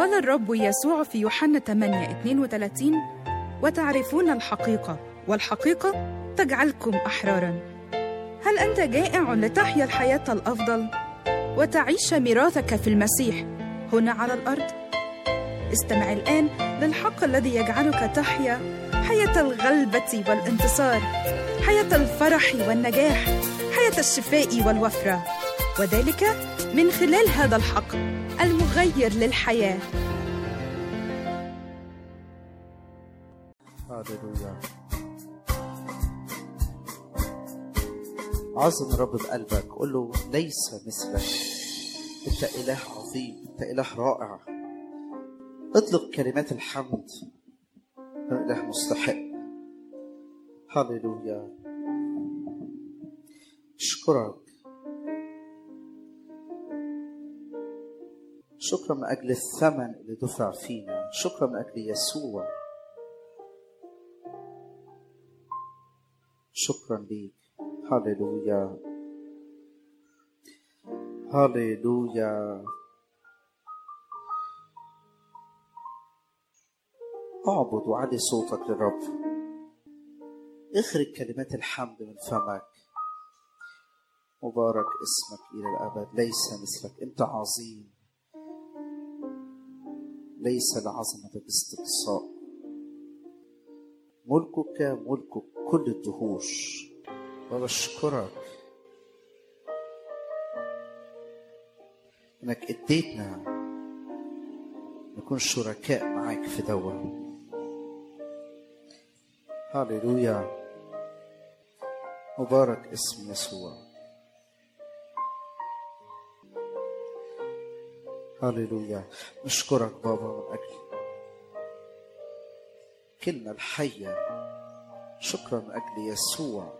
قال الرب يسوع في يوحنا 8 32 وتعرفون الحقيقة والحقيقة تجعلكم أحرارا هل أنت جائع لتحيا الحياة الأفضل وتعيش ميراثك في المسيح هنا على الأرض؟ استمع الآن للحق الذي يجعلك تحيا حياة الغلبة والانتصار حياة الفرح والنجاح حياة الشفاء والوفرة وذلك من خلال هذا الحق المغير للحياه هللويا عظم الرب بقلبك قول له ليس مثلك انت اله عظيم انت اله رائع اطلق كلمات الحمد انت اله مستحق هللويا اشكرك شكرا من اجل الثمن اللي دفع فينا شكرا من اجل يسوع شكرا ليك هللويا هللويا اعبد وعلي صوتك للرب اخرج كلمات الحمد من فمك مبارك اسمك الى الابد ليس مثلك انت عظيم ليس لعظمتك استقصاء ملكك ملك كل الدهور وبشكرك انك اديتنا نكون شركاء معاك في دوا هللويا مبارك اسم يسوع هللويا نشكرك بابا من اجل كلمة الحية شكرا من أجل يسوع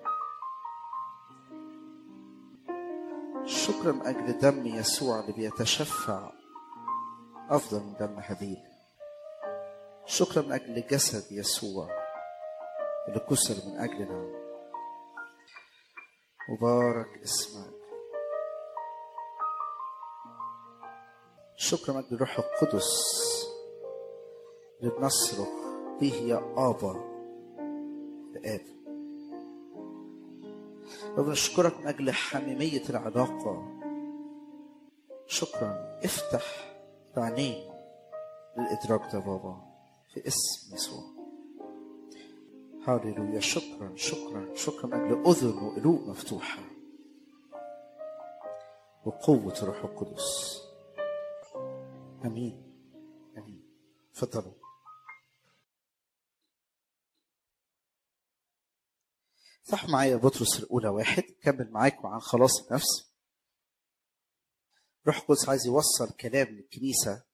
شكرا من أجل دم يسوع اللي بيتشفع أفضل من دم هابيل شكرا من أجل جسد يسوع اللي كسر من أجلنا مبارك اسمك شكرا من أجل الروح القدس اللي بنصرخ به يا آبا الآب وبنشكرك من أجل حميمية العلاقة شكرا افتح العينين للإدراك ده بابا في اسم يسوع هاليلويا شكرا شكرا شكرا من أجل أذن وقلوب مفتوحة وقوة الروح القدس أمين أمين تفضلوا افتحوا معايا بطرس الأولى واحد كمل معاكم عن خلاص النفس روح القدس عايز يوصل كلام للكنيسة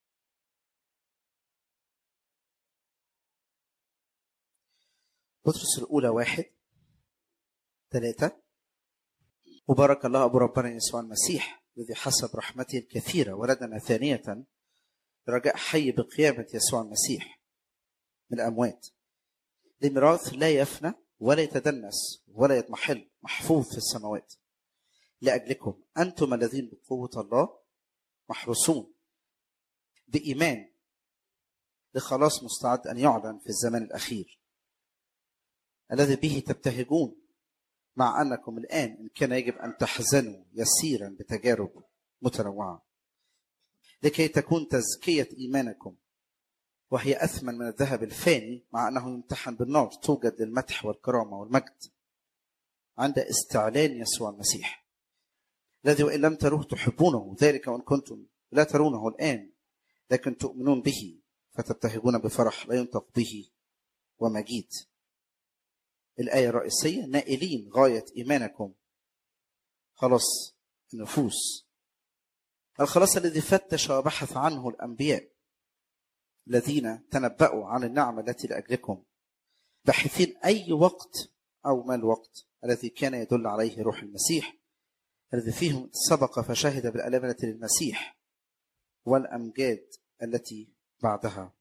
بطرس الأولى واحد ثلاثة مبارك الله أبو ربنا يسوع المسيح الذي حسب رحمته الكثيرة ولدنا ثانية رجاء حي بقيامة يسوع المسيح من الأموات لميراث لا يفنى ولا يتدنس ولا يضمحل محفوظ في السماوات لأجلكم أنتم الذين بقوة الله محروسون بإيمان لخلاص مستعد أن يعلن في الزمان الأخير الذي به تبتهجون مع أنكم الآن إن كان يجب أن تحزنوا يسيرا بتجارب متنوعة لكي تكون تزكية إيمانكم وهي أثمن من الذهب الفاني مع أنه يمتحن بالنار توجد للمدح والكرامة والمجد عند استعلان يسوع المسيح الذي وإن لم تروه تحبونه ذلك وإن كنتم لا ترونه الآن لكن تؤمنون به فتبتهجون بفرح لا ينطق به ومجيد الآية الرئيسية نائلين غاية إيمانكم خلاص النفوس الخلاص الذي فتش وبحث عنه الأنبياء الذين تنبأوا عن النعمة التي لأجلكم باحثين أي وقت أو ما الوقت الذي كان يدل عليه روح المسيح الذي فيهم سبق فشهد بالآلام التي للمسيح والأمجاد التي بعدها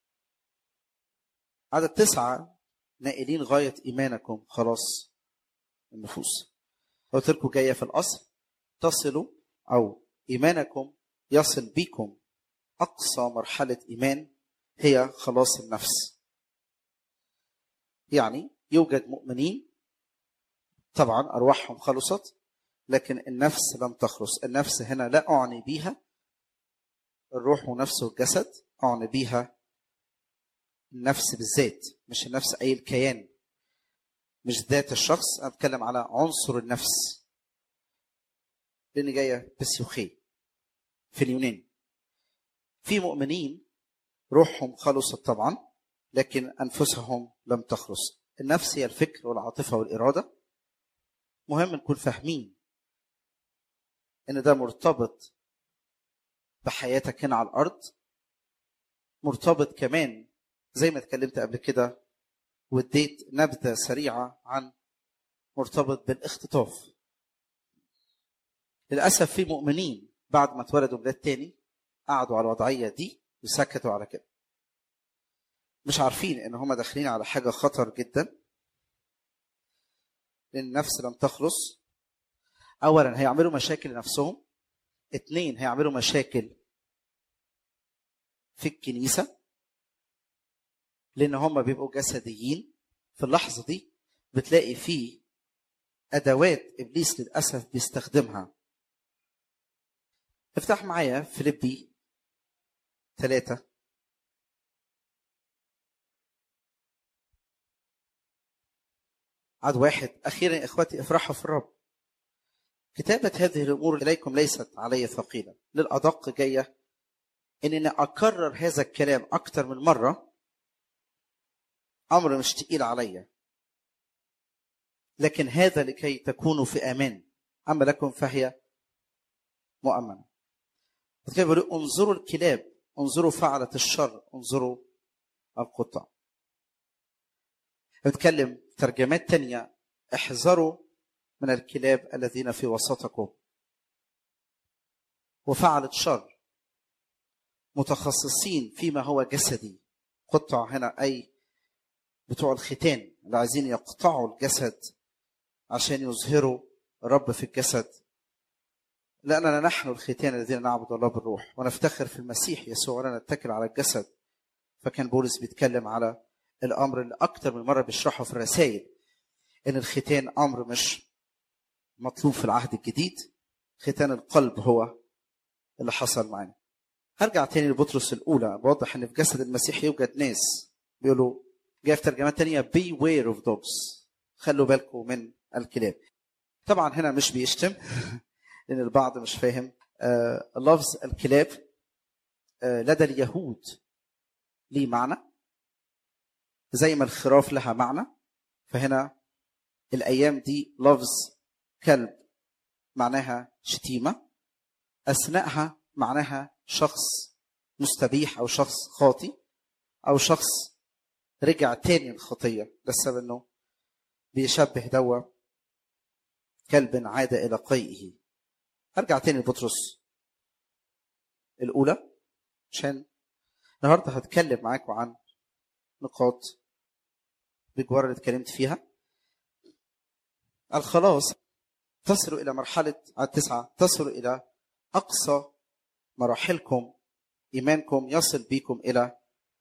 عدد تسعة نائلين غاية إيمانكم خلاص النفوس قلت لكم جاية في الأصل تصلوا أو إيمانكم يصل بكم اقصى مرحله ايمان هي خلاص النفس يعني يوجد مؤمنين طبعا ارواحهم خلصت لكن النفس لم تخلص النفس هنا لا اعني بيها الروح ونفس والجسد اعني بيها النفس بالذات مش النفس اي الكيان مش ذات الشخص انا بتكلم على عنصر النفس لان جايه بسيوخي في اليونان في مؤمنين روحهم خلصت طبعا لكن انفسهم لم تخلص النفس هي الفكر والعاطفه والاراده مهم نكون فاهمين ان ده مرتبط بحياتك هنا على الارض مرتبط كمان زي ما اتكلمت قبل كده واديت نبذه سريعه عن مرتبط بالاختطاف للاسف في مؤمنين بعد ما اتولدوا بلاد تاني قعدوا على الوضعيه دي وسكتوا على كده مش عارفين ان هم داخلين على حاجه خطر جدا لان النفس لم تخلص اولا هيعملوا مشاكل لنفسهم اتنين هيعملوا مشاكل في الكنيسه لان هم بيبقوا جسديين في اللحظه دي بتلاقي فيه ادوات ابليس للاسف بيستخدمها افتح معايا فيليبي ثلاثة عد واحد أخيرا يا إخوتي افرحوا في الرب كتابة هذه الأمور إليكم ليست علي ثقيلة للأدق جاية إنني أكرر هذا الكلام أكثر من مرة أمر مش تقيل عليا لكن هذا لكي تكونوا في أمان أما لكم فهي مؤمنة كده بيقول انظروا الكلاب انظروا فعلة الشر انظروا القطع بتكلم ترجمات تانية احذروا من الكلاب الذين في وسطكم وفعلة شر متخصصين فيما هو جسدي قطع هنا أي بتوع الختان اللي عايزين يقطعوا الجسد عشان يظهروا الرب في الجسد لأننا نحن الختان الذين نعبد الله بالروح ونفتخر في المسيح يسوع ولا نتكل على الجسد فكان بولس بيتكلم على الأمر اللي أكتر من مرة بيشرحه في الرسائل إن الختان أمر مش مطلوب في العهد الجديد ختان القلب هو اللي حصل معانا هرجع تاني لبطرس الأولى بوضح إن في جسد المسيح يوجد ناس بيقولوا جاي في ترجمات تانية beware of dogs خلوا بالكم من الكلاب طبعا هنا مش بيشتم لان البعض مش فاهم آه لفظ الكلاب آه لدى اليهود ليه معنى زي ما الخراف لها معنى فهنا الايام دي لفظ كلب معناها شتيمه اثناءها معناها شخص مستبيح او شخص خاطي او شخص رجع تاني الخطيه ده السبب انه بيشبه دوا كلب عاد الى قيئه ارجع تاني لبطرس الاولى عشان النهارده هتكلم معاكم عن نقاط بجوار اللي اتكلمت فيها الخلاص تصل الى مرحله على التسعه تصل الى اقصى مراحلكم ايمانكم يصل بكم الى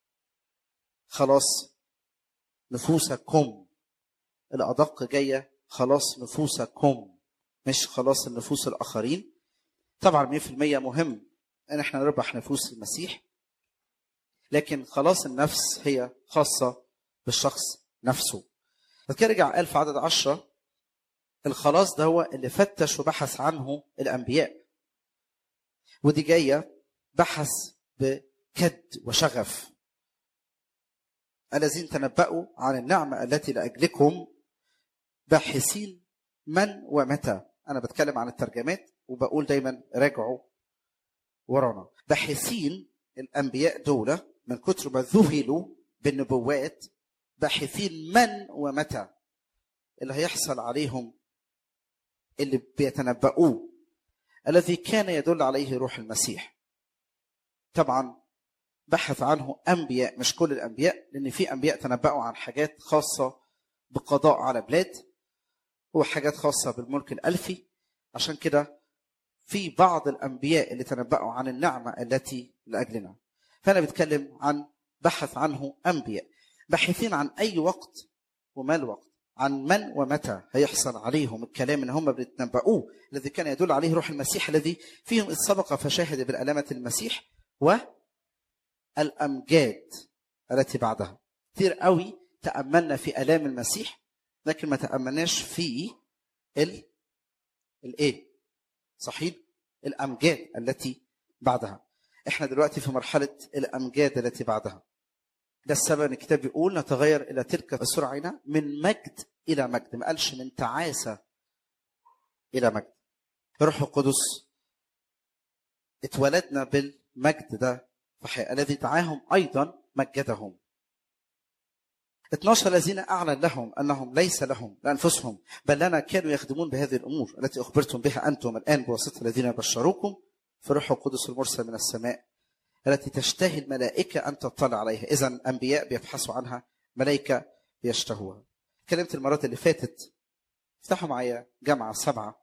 خلاص نفوسكم الادق جايه خلاص نفوسكم مش خلاص النفوس الاخرين طبعا 100% مهم ان احنا نربح نفوس المسيح لكن خلاص النفس هي خاصه بالشخص نفسه كده رجع قال في عدد عشرة الخلاص ده هو اللي فتش وبحث عنه الانبياء ودي جايه بحث بكد وشغف الذين تنبأوا عن النعمة التي لأجلكم باحثين من ومتى انا بتكلم عن الترجمات وبقول دايما راجعوا ورانا باحثين الانبياء دول من كتر ما ذهلوا بالنبوات باحثين من ومتى اللي هيحصل عليهم اللي بيتنبؤوه الذي كان يدل عليه روح المسيح طبعا بحث عنه انبياء مش كل الانبياء لان في انبياء تنبأوا عن حاجات خاصه بقضاء على بلاد وحاجات خاصة بالملك الألفي عشان كده في بعض الانبياء اللي تنبأوا عن النعمه التي لاجلنا فانا بتكلم عن بحث عنه انبياء باحثين عن اي وقت وما الوقت عن من ومتى هيحصل عليهم الكلام ان هم بيتنبؤوه الذي كان يدل عليه روح المسيح الذي فيهم اذ سبق فشاهد بالالامه المسيح والامجاد التي بعدها كتير قوي تاملنا في الام المسيح لكن ما تاملناش في ال الايه صحيح الامجاد التي بعدها احنا دلوقتي في مرحله الامجاد التي بعدها ده السبب ان الكتاب بيقول نتغير الى تلك السرعه من مجد الى مجد ما قالش من تعاسه الى مجد الروح القدس اتولدنا بالمجد ده فحي الذي دعاهم ايضا مجدهم 12 الذين اعلن لهم انهم ليس لهم لانفسهم بل لنا كانوا يخدمون بهذه الامور التي اخبرتم بها انتم الان بواسطه الذين بشروكم في الروح القدس المرسل من السماء التي تشتهي الملائكه ان تطلع عليها اذا انبياء بيبحثوا عنها ملائكه بيشتهوها اتكلمت المرات اللي فاتت افتحوا معايا جامعه سبعه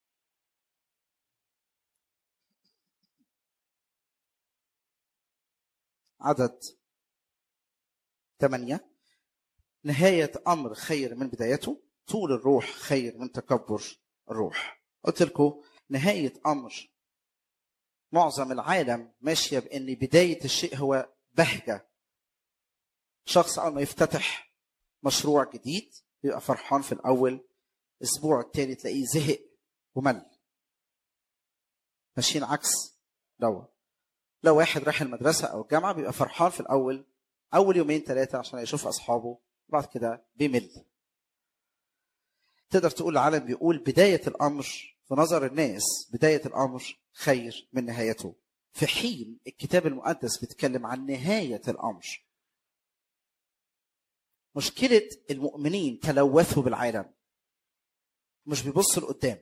عدد ثمانية نهاية أمر خير من بدايته طول الروح خير من تكبر الروح قلت لكم نهاية أمر معظم العالم ماشية بأن بداية الشيء هو بهجة شخص أول ما يفتتح مشروع جديد بيبقى فرحان في الأول الأسبوع التاني تلاقيه زهق ومل ماشيين عكس دوت لو واحد راح المدرسة أو الجامعة بيبقى فرحان في الأول أول يومين ثلاثة عشان يشوف أصحابه بعد كده بيمل تقدر تقول العالم بيقول بداية الأمر في نظر الناس بداية الأمر خير من نهايته في حين الكتاب المقدس بيتكلم عن نهاية الأمر مشكلة المؤمنين تلوثوا بالعالم مش بيبص لقدام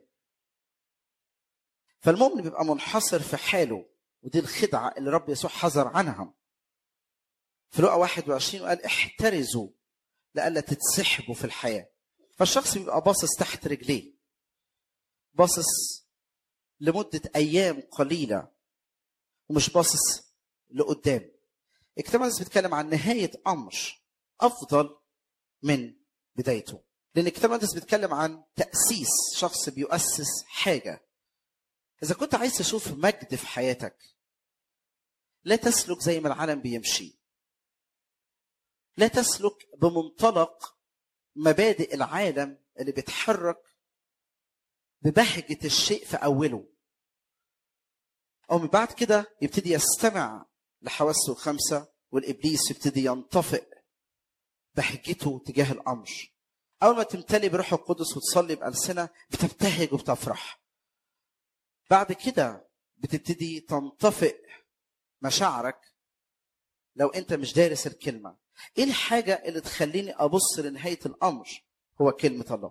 فالمؤمن بيبقى منحصر في حاله ودي الخدعة اللي رب يسوع حذر عنها في لقا 21 وقال احترزوا لئلا تتسحبوا في الحياة فالشخص بيبقى باصص تحت رجليه باصص لمدة أيام قليلة ومش باصص لقدام الكتاب المقدس بيتكلم عن نهاية أمر أفضل من بدايته لأن الكتاب المقدس بيتكلم عن تأسيس شخص بيؤسس حاجة إذا كنت عايز تشوف مجد في حياتك لا تسلك زي ما العالم بيمشي لا تسلك بمنطلق مبادئ العالم اللي بيتحرك ببهجة الشيء في أوله أو من بعد كده يبتدي يستمع لحواسه الخمسة والإبليس يبتدي ينطفئ بهجته تجاه الأمر أول ما تمتلي بروح القدس وتصلي بألسنة بتبتهج وبتفرح بعد كده بتبتدي تنطفئ مشاعرك لو انت مش دارس الكلمه ايه الحاجه اللي تخليني ابص لنهايه الامر هو كلمه الله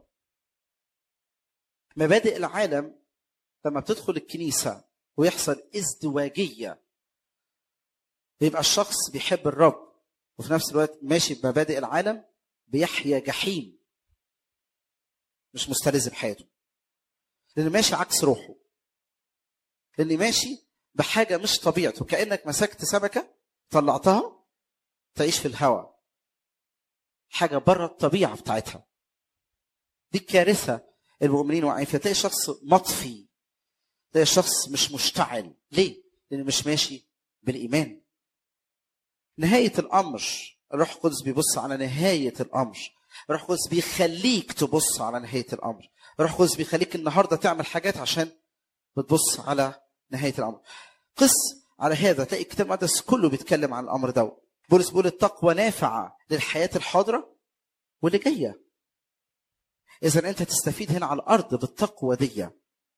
مبادئ العالم لما بتدخل الكنيسه ويحصل ازدواجيه بيبقى الشخص بيحب الرب وفي نفس الوقت ماشي بمبادئ العالم بيحيا جحيم مش مستلذ بحياته لانه ماشي عكس روحه لاني ماشي بحاجه مش طبيعته كانك مسكت سمكه طلعتها تعيش في الهواء حاجه بره الطبيعه بتاعتها دي الكارثه المؤمنين واقعين فيها تلاقي شخص مطفي تلاقي شخص مش مشتعل ليه؟ لانه مش ماشي بالايمان نهايه الامر الروح القدس بيبص على نهايه الامر الروح القدس بيخليك تبص على نهايه الامر الروح القدس بيخليك النهارده تعمل حاجات عشان بتبص على نهايه الامر قس على هذا تلاقي الكتاب المقدس كله بيتكلم عن الامر ده بولس بيقول التقوى نافعه للحياه الحاضره واللي جايه اذا انت تستفيد هنا على الارض بالتقوى دي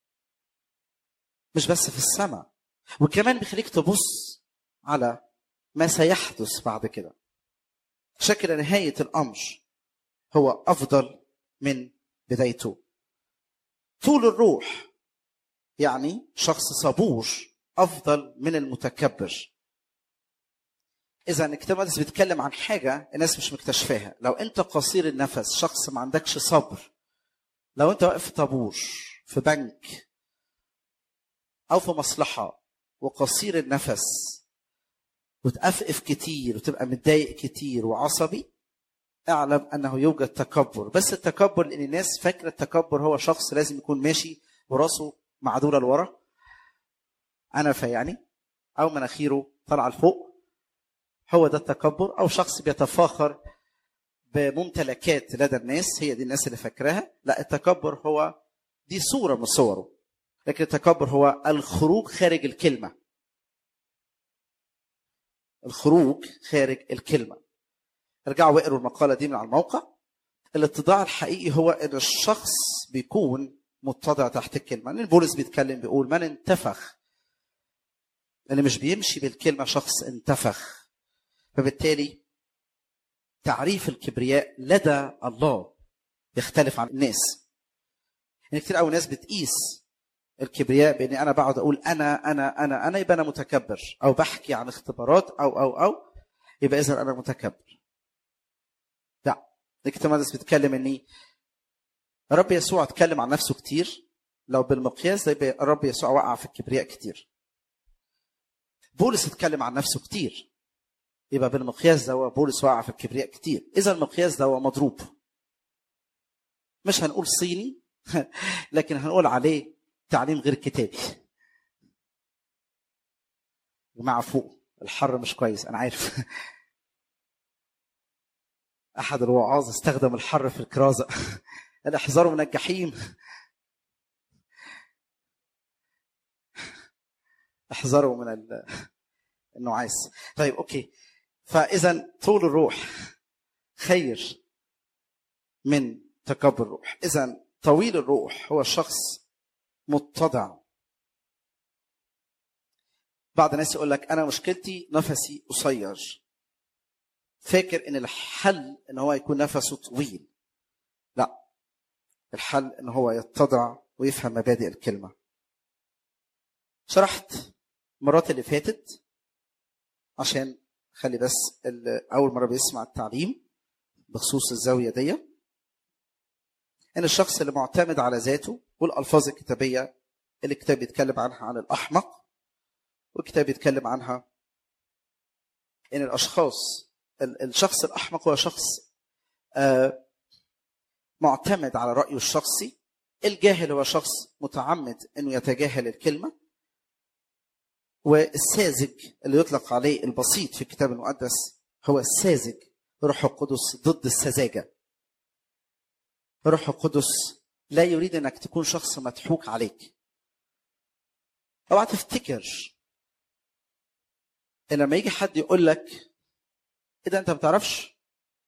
مش بس في السماء وكمان بيخليك تبص على ما سيحدث بعد كده شكل نهايه الامر هو افضل من بدايته طول الروح يعني شخص صبور افضل من المتكبر اذا الكتاب المقدس بيتكلم عن حاجه الناس مش مكتشفاها لو انت قصير النفس شخص ما عندكش صبر لو انت واقف في طابور في بنك او في مصلحه وقصير النفس وتقفقف كتير وتبقى متضايق كتير وعصبي اعلم انه يوجد تكبر بس التكبر لان الناس فاكره التكبر هو شخص لازم يكون ماشي وراسه معدوله لورا انفه يعني او مناخيره طالعه لفوق هو ده التكبر او شخص بيتفاخر بممتلكات لدى الناس هي دي الناس اللي فاكراها لا التكبر هو دي صوره من صوره لكن التكبر هو الخروج خارج الكلمه الخروج خارج الكلمه ارجعوا واقروا المقاله دي من على الموقع الاتضاع الحقيقي هو ان الشخص بيكون متضع تحت الكلمه لان بولس بيتكلم بيقول من انتفخ اللي مش بيمشي بالكلمه شخص انتفخ فبالتالي تعريف الكبرياء لدى الله يختلف عن الناس يعني كتير قوي ناس بتقيس الكبرياء باني انا بقعد اقول انا انا انا انا يبقى انا متكبر او بحكي عن اختبارات او او او يبقى اذا انا متكبر لا كتير ناس بتتكلم اني الرب يسوع اتكلم عن نفسه كتير لو بالمقياس ده يبقى الرب يسوع وقع في الكبرياء كتير بولس اتكلم عن نفسه كتير يبقى بالمقياس ده بولس وقع في الكبرياء كتير اذا المقياس ده مضروب مش هنقول صيني لكن هنقول عليه تعليم غير كتابي جماعة فوق الحر مش كويس أنا عارف أحد الوعاظ استخدم الحر في الكرازة قال احذروا من الجحيم احذروا من النعاس طيب أوكي فإذا طول الروح خير من تكبر الروح إذا طويل الروح هو شخص متضع بعض الناس يقول لك انا مشكلتي نفسي قصير فاكر ان الحل ان هو يكون نفسه طويل لا الحل ان هو يتضع ويفهم مبادئ الكلمه شرحت المرات اللي فاتت عشان خلي بس اول مره بيسمع التعليم بخصوص الزاويه دي ان الشخص اللي معتمد على ذاته والالفاظ الكتابيه اللي الكتاب بيتكلم عنها عن الاحمق والكتاب بيتكلم عنها ان الاشخاص الشخص الاحمق هو شخص معتمد على رايه الشخصي الجاهل هو شخص متعمد انه يتجاهل الكلمه والساذج اللي يطلق عليه البسيط في الكتاب المقدس هو الساذج روح القدس ضد السذاجه روح القدس لا يريد انك تكون شخص مضحوك عليك اوعى تفتكر ان لما يجي حد يقول لك ايه ده انت ما بتعرفش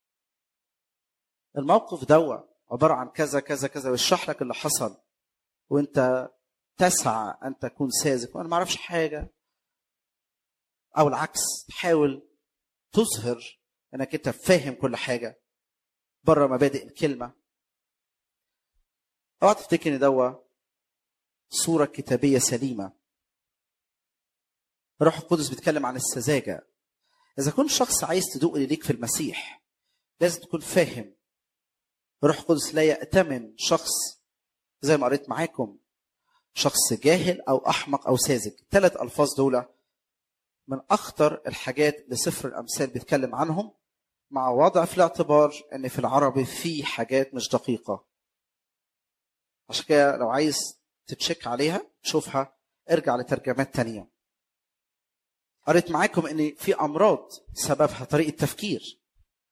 الموقف دوا عباره عن كذا كذا كذا ويشرح لك اللي حصل وانت تسعى ان تكون ساذج وانا ما اعرفش حاجه او العكس تحاول تظهر انك انت فاهم كل حاجه بره مبادئ الكلمه اوعى تفتكر ان دوا صوره كتابيه سليمه الروح القدس بيتكلم عن السذاجه اذا كنت شخص عايز تدوق اللي ليك في المسيح لازم تكون فاهم الروح القدس لا يأتمن شخص زي ما قريت معاكم شخص جاهل او احمق او ساذج ثلاث الفاظ دول من اخطر الحاجات اللي سفر الامثال بيتكلم عنهم مع وضع في الاعتبار ان في العربي في حاجات مش دقيقه عشان كده لو عايز تتشيك عليها شوفها ارجع لترجمات تانية قريت معاكم ان في امراض سببها طريقه تفكير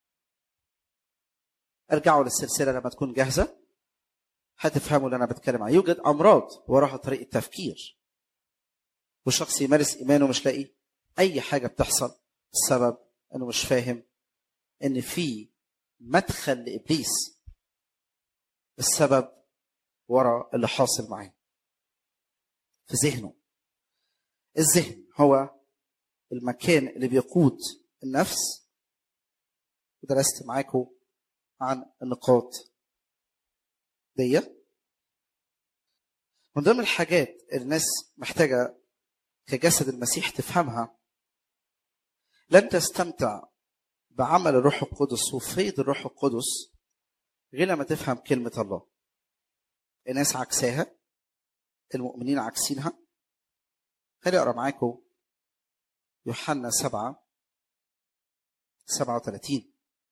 ارجعوا للسلسله لما تكون جاهزه هتفهموا اللي انا بتكلم عنه يوجد امراض وراها طريقه تفكير والشخص يمارس ايمانه مش لاقي اي حاجه بتحصل السبب انه مش فاهم ان في مدخل لابليس السبب ورا اللي حاصل معاه في ذهنه الذهن هو المكان اللي بيقود النفس ودرست معاكم عن النقاط دي من ضمن الحاجات اللي الناس محتاجة كجسد المسيح تفهمها لن تستمتع بعمل الروح القدس وفيض الروح القدس غير لما تفهم كلمة الله الناس عكساها المؤمنين عكسينها خليني اقرا معاكم يوحنا 7 37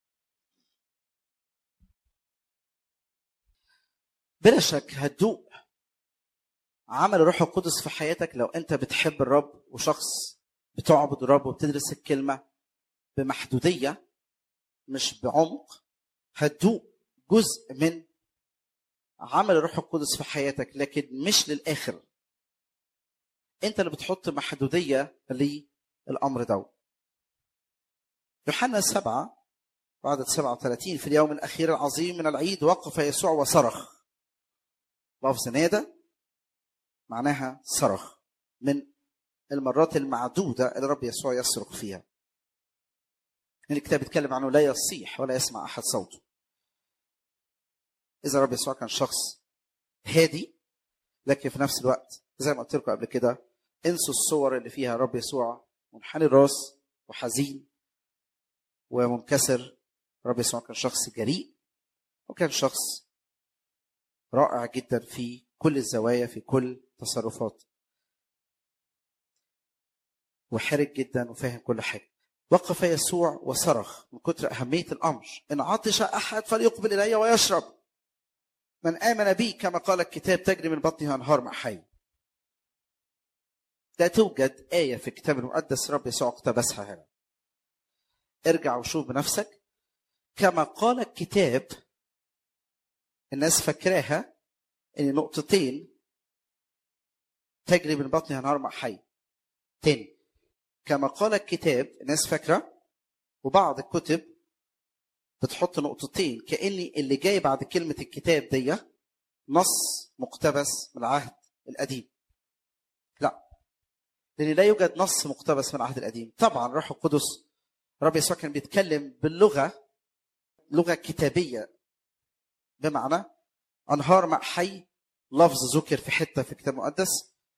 بلا شك هتدوق عمل الروح القدس في حياتك لو انت بتحب الرب وشخص بتعبد الرب وبتدرس الكلمه بمحدوديه مش بعمق هتدوق جزء من عمل الروح القدس في حياتك لكن مش للاخر انت اللي بتحط محدوديه للامر ده يوحنا سبعة بعد 37 في اليوم الأخير العظيم من العيد وقف يسوع وصرخ لفظ نادى معناها صرخ من المرات المعدودة اللي رب يسوع يصرخ فيها الكتاب بيتكلم عنه لا يصيح ولا يسمع أحد صوته إذا رب يسوع كان شخص هادي لكن في نفس الوقت زي ما قلت لكم قبل كده انسوا الصور اللي فيها رب يسوع منحني الراس وحزين ومنكسر رب يسوع كان شخص جريء وكان شخص رائع جدا في كل الزوايا في كل تصرفات وحرج جدا وفاهم كل حاجه وقف يسوع وصرخ من كتر أهمية الأمر إن عطش أحد فليقبل إلي ويشرب من آمن بي كما قال الكتاب تجري من بطنها أنهار ماء حي لا توجد آية في الكتاب المقدس رب يسوع اقتبسها هنا ارجع وشوف بنفسك كما قال الكتاب الناس فاكراها ان نقطتين تجري من بطنها نهار ماء حي تاني كما قال الكتاب الناس فاكره وبعض الكتب بتحط نقطتين كاني اللي جاي بعد كلمه الكتاب دي نص مقتبس من العهد القديم لا لان لا يوجد نص مقتبس من العهد القديم طبعا الروح القدس رب يسوع كان بيتكلم باللغه لغه كتابيه بمعنى انهار ماء حي لفظ ذكر في حته في الكتاب المقدس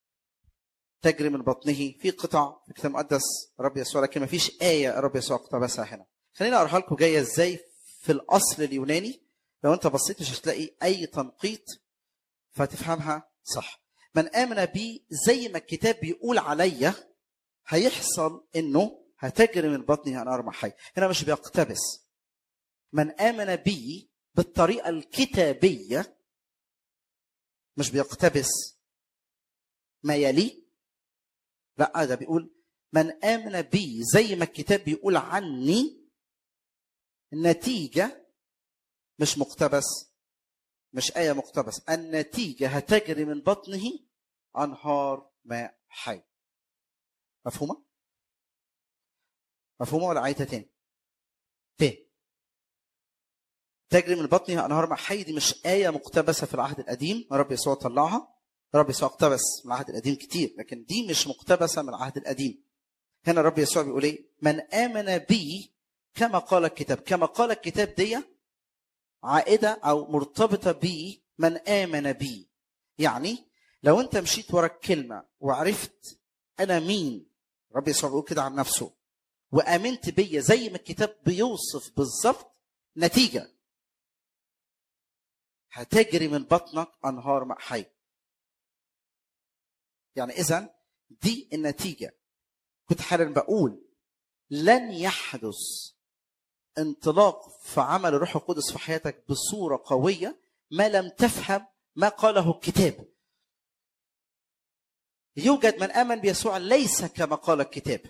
تجري من بطنه في قطع في الكتاب المقدس رب يسوع لكن ما فيش ايه رب يسوع اقتبسها هنا خليني اقراها لكم جايه ازاي في الاصل اليوناني لو انت بصيت مش هتلاقي اي تنقيط فتفهمها صح من امن بي زي ما الكتاب بيقول عليا هيحصل انه هتجري من بطنه انهار ماء حي هنا مش بيقتبس من امن بي بالطريقه الكتابيه مش بيقتبس ما يلي لا ده بيقول من امن بي زي ما الكتاب بيقول عني النتيجه مش مقتبس مش ايه مقتبس النتيجه هتجري من بطنه انهار ماء حي مفهومه مفهومه ولا عايزه تاني تاني تجري من بطنها انهار ماء حي دي مش ايه مقتبسه في العهد القديم رب يسوع طلعها رب يسوع اقتبس من العهد القديم كتير لكن دي مش مقتبسه من العهد القديم هنا رب يسوع بيقول ايه من امن بي كما قال الكتاب كما قال الكتاب دي عائده او مرتبطه بي من امن بي يعني لو انت مشيت ورا الكلمه وعرفت انا مين رب يسوع بيقول كده عن نفسه وامنت بيا زي ما الكتاب بيوصف بالظبط نتيجه هتجري من بطنك انهار ماء حي يعني اذا دي النتيجه كنت حالا بقول لن يحدث انطلاق في عمل الروح القدس في حياتك بصوره قويه ما لم تفهم ما قاله الكتاب يوجد من امن بيسوع ليس كما قال الكتاب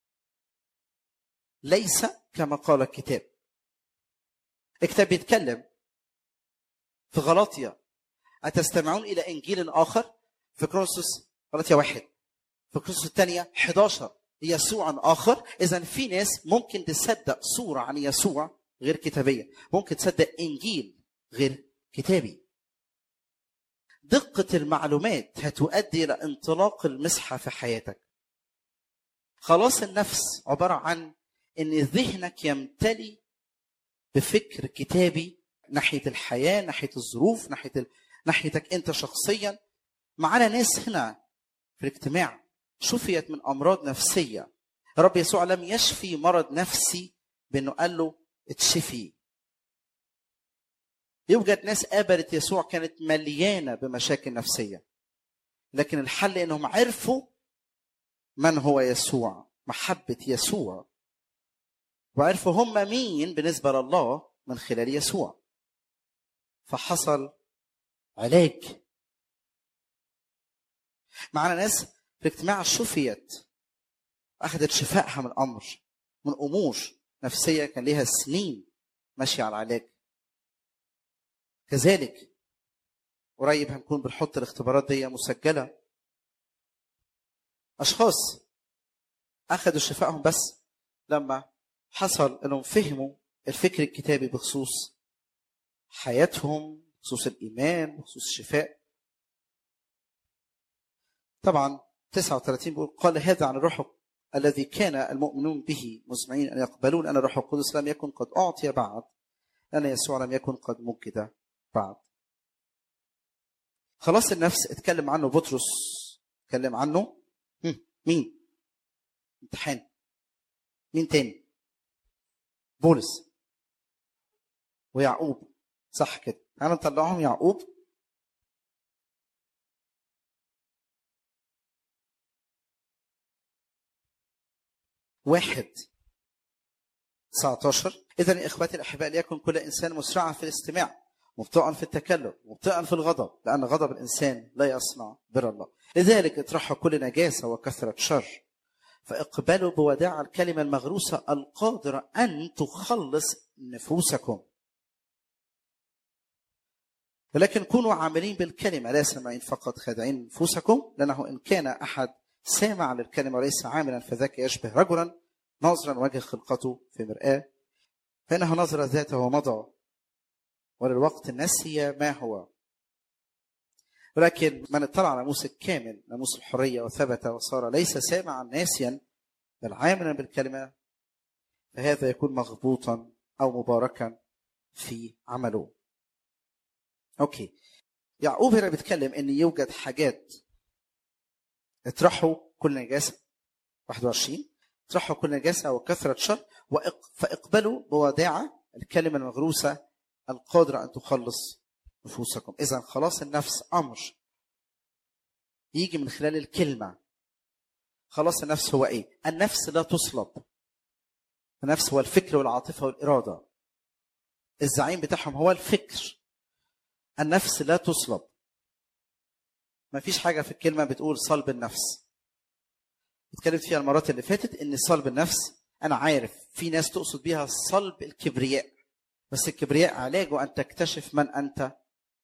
ليس كما قال الكتاب الكتاب بيتكلم في غلاطيا أتستمعون إلى إنجيل آخر في كرونسوس غلاطيا واحد في كرونسوس الثانية 11 يسوعا آخر إذا في ناس ممكن تصدق صورة عن يسوع غير كتابية ممكن تصدق إنجيل غير كتابي دقة المعلومات هتؤدي إلى انطلاق المسحة في حياتك خلاص النفس عبارة عن ان ذهنك يمتلي بفكر كتابي ناحيه الحياه ناحيه الظروف ناحيه ال... ناحيتك انت شخصيا معانا ناس هنا في الاجتماع شفيت من امراض نفسيه رب يسوع لم يشفي مرض نفسي بانه قال له اتشفي يوجد ناس قابلت يسوع كانت مليانه بمشاكل نفسيه لكن الحل انهم عرفوا من هو يسوع محبة يسوع وعرفوا هم مين بالنسبة لله من خلال يسوع فحصل علاج معنا ناس في اجتماع شفيت أخذت شفائها من أمر من أمور نفسية كان لها سنين ماشية على العلاج كذلك قريب هنكون بنحط الاختبارات دي مسجلة أشخاص أخذوا شفائهم بس لما حصل أنهم فهموا الفكر الكتابي بخصوص حياتهم بخصوص الإيمان بخصوص الشفاء طبعا 39 بيقول قال هذا عن الروح الذي كان المؤمنون به مزمعين أن يقبلون أن الروح القدس لم يكن قد أعطي بعد أن يسوع لم يكن قد مجد بعد خلاص النفس اتكلم عنه بطرس اتكلم عنه هم، مين امتحان مين تاني بولس ويعقوب صح كده تعالوا نطلعهم يعقوب واحد 19 إذا يا إخواتي الأحباء ليكن كل إنسان مسرعا في الاستماع مبطئا في التكلم مبطئا في الغضب لأن غضب الإنسان لا يصنع بر الله لذلك اطرحوا كل نجاسة وكثرة شر فاقبلوا بوداع الكلمة المغروسة القادرة أن تخلص نفوسكم ولكن كونوا عاملين بالكلمة لا سامعين فقط خادعين نفوسكم لأنه إن كان أحد سامع للكلمة وليس عاملا فذاك يشبه رجلا ناظرا وجه خلقته في مرآة فإنه نظر ذاته ومضى وللوقت نسي ما هو ولكن من اطلع على ناموس الكامل ناموس الحرية وثبت وصار ليس سامعا ناسيا بل عاملا بالكلمة فهذا يكون مغبوطا أو مباركا في عمله أوكي يعقوب هنا بيتكلم ان يوجد حاجات اطرحوا كل نجاسه 21 اطرحوا كل نجاسه وكثره شر وإق فاقبلوا بوداعه الكلمه المغروسه القادره ان تخلص نفوسكم اذا خلاص النفس امر يجي من خلال الكلمه خلاص النفس هو ايه النفس لا تصلب النفس هو الفكر والعاطفه والاراده الزعيم بتاعهم هو الفكر النفس لا تصلب ما فيش حاجة في الكلمة بتقول صلب النفس اتكلمت فيها المرات اللي فاتت ان صلب النفس انا عارف في ناس تقصد بيها صلب الكبرياء بس الكبرياء علاجه ان تكتشف من انت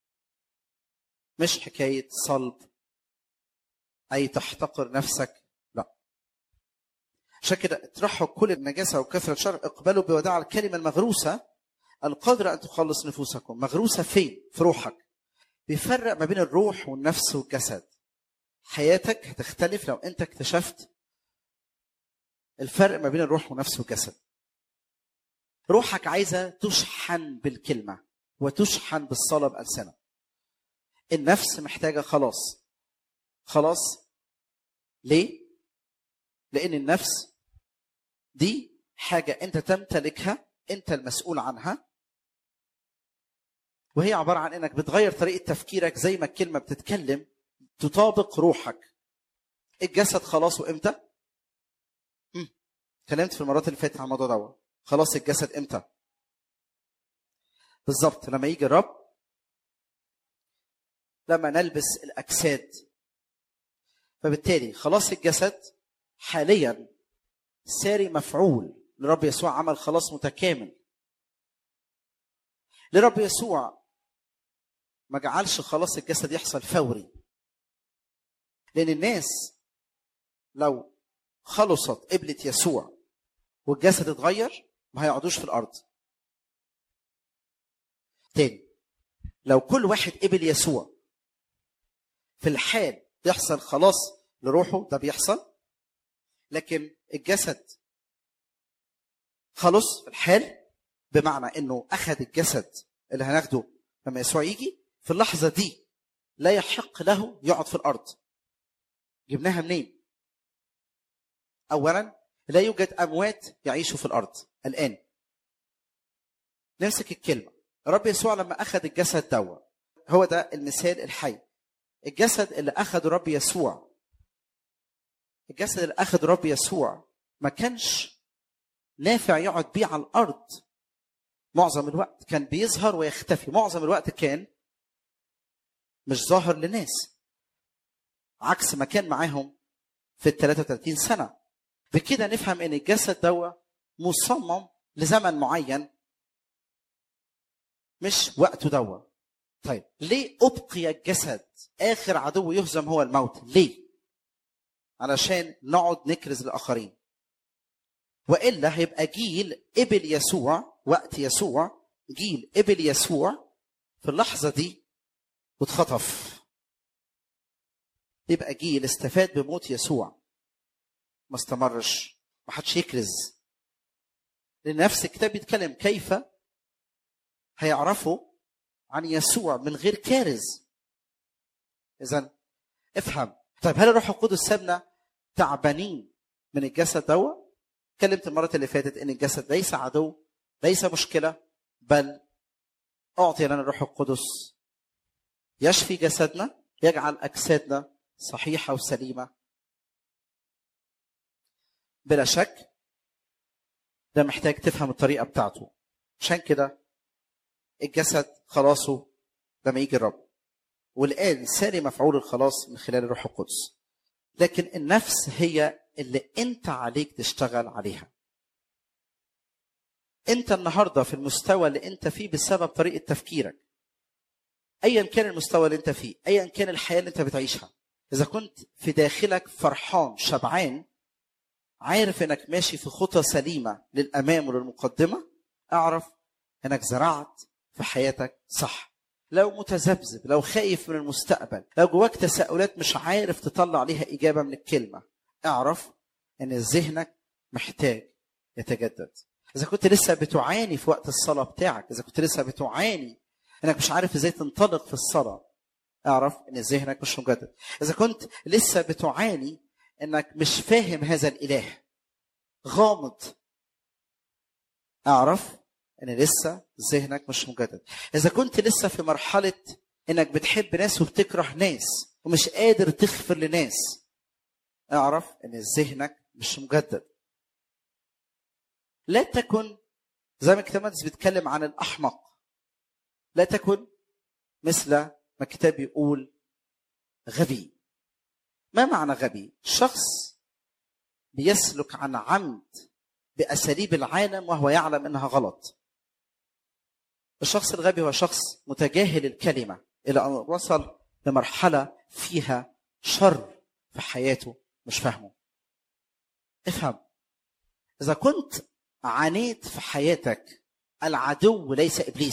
مش حكاية صلب اي تحتقر نفسك لا عشان كده اطرحوا كل النجاسة وكثرة الشر اقبلوا بوداع الكلمة المغروسة القادرة ان تخلص نفوسكم مغروسة فين في روحك بيفرق ما بين الروح والنفس والجسد حياتك هتختلف لو انت اكتشفت الفرق ما بين الروح والنفس والجسد روحك عايزه تشحن بالكلمه وتشحن بالصلاه بألسنة النفس محتاجه خلاص خلاص ليه لان النفس دي حاجه انت تمتلكها انت المسؤول عنها وهي عباره عن انك بتغير طريقه تفكيرك زي ما الكلمه بتتكلم تطابق روحك الجسد خلاص وامتى مم. اتكلمت في المرات اللي فاتت عن الموضوع ده خلاص الجسد امتى بالظبط لما يجي الرب لما نلبس الاجساد فبالتالي خلاص الجسد حاليا ساري مفعول لرب يسوع عمل خلاص متكامل لرب يسوع ما جعلش خلاص الجسد يحصل فوري لان الناس لو خلصت قبلة يسوع والجسد اتغير ما هيقعدوش في الارض تاني لو كل واحد قبل يسوع في الحال يحصل خلاص لروحه ده بيحصل لكن الجسد خلص في الحال بمعنى انه اخذ الجسد اللي هناخده لما يسوع يجي في اللحظه دي لا يحق له يقعد في الارض جبناها منين اولا لا يوجد اموات يعيشوا في الارض الان نمسك الكلمه رب يسوع لما اخذ الجسد دوا هو ده المثال الحي الجسد اللي اخذه رب يسوع الجسد اللي اخذ رب يسوع ما كانش نافع يقعد بيه على الارض معظم الوقت كان بيظهر ويختفي معظم الوقت كان مش ظاهر للناس عكس ما كان معاهم في ال 33 سنه بكده نفهم ان الجسد دوا مصمم لزمن معين مش وقته دوا طيب ليه ابقي الجسد اخر عدو يهزم هو الموت ليه علشان نقعد نكرز الاخرين والا هيبقى جيل قبل يسوع وقت يسوع جيل قبل يسوع في اللحظه دي واتخطف يبقى جيل استفاد بموت يسوع ما استمرش ما حدش يكرز لان نفس الكتاب بيتكلم كيف هيعرفوا عن يسوع من غير كارز اذا افهم طيب هل الروح القدس سابنا تعبانين من الجسد دوا اتكلمت المره اللي فاتت ان الجسد ليس عدو ليس مشكله بل اعطي لنا الروح القدس يشفي جسدنا يجعل اجسادنا صحيحه وسليمه بلا شك ده محتاج تفهم الطريقه بتاعته عشان كده الجسد خلاصه لما يجي الرب والان ساري مفعول الخلاص من خلال الروح القدس لكن النفس هي اللي انت عليك تشتغل عليها انت النهارده في المستوى اللي انت فيه بسبب طريقه تفكيرك ايا كان المستوى اللي انت فيه ايا كان الحياه اللي انت بتعيشها اذا كنت في داخلك فرحان شبعان عارف انك ماشي في خطى سليمه للامام وللمقدمه اعرف انك زرعت في حياتك صح لو متذبذب لو خايف من المستقبل لو جواك تساؤلات مش عارف تطلع عليها اجابه من الكلمه اعرف ان ذهنك محتاج يتجدد اذا كنت لسه بتعاني في وقت الصلاه بتاعك اذا كنت لسه بتعاني انك مش عارف ازاي تنطلق في الصلاه اعرف ان ذهنك مش مجدد اذا كنت لسه بتعاني انك مش فاهم هذا الاله غامض اعرف ان لسه ذهنك مش مجدد اذا كنت لسه في مرحله انك بتحب ناس وبتكره ناس ومش قادر تغفر لناس اعرف ان ذهنك مش مجدد لا تكن زي ما الكتاب المقدس بيتكلم عن الاحمق لا تكن مثل ما الكتاب بيقول غبي ما معنى غبي شخص بيسلك عن عمد باساليب العالم وهو يعلم انها غلط الشخص الغبي هو شخص متجاهل الكلمه الى ان وصل لمرحله فيها شر في حياته مش فاهمه افهم اذا كنت عانيت في حياتك العدو ليس ابليس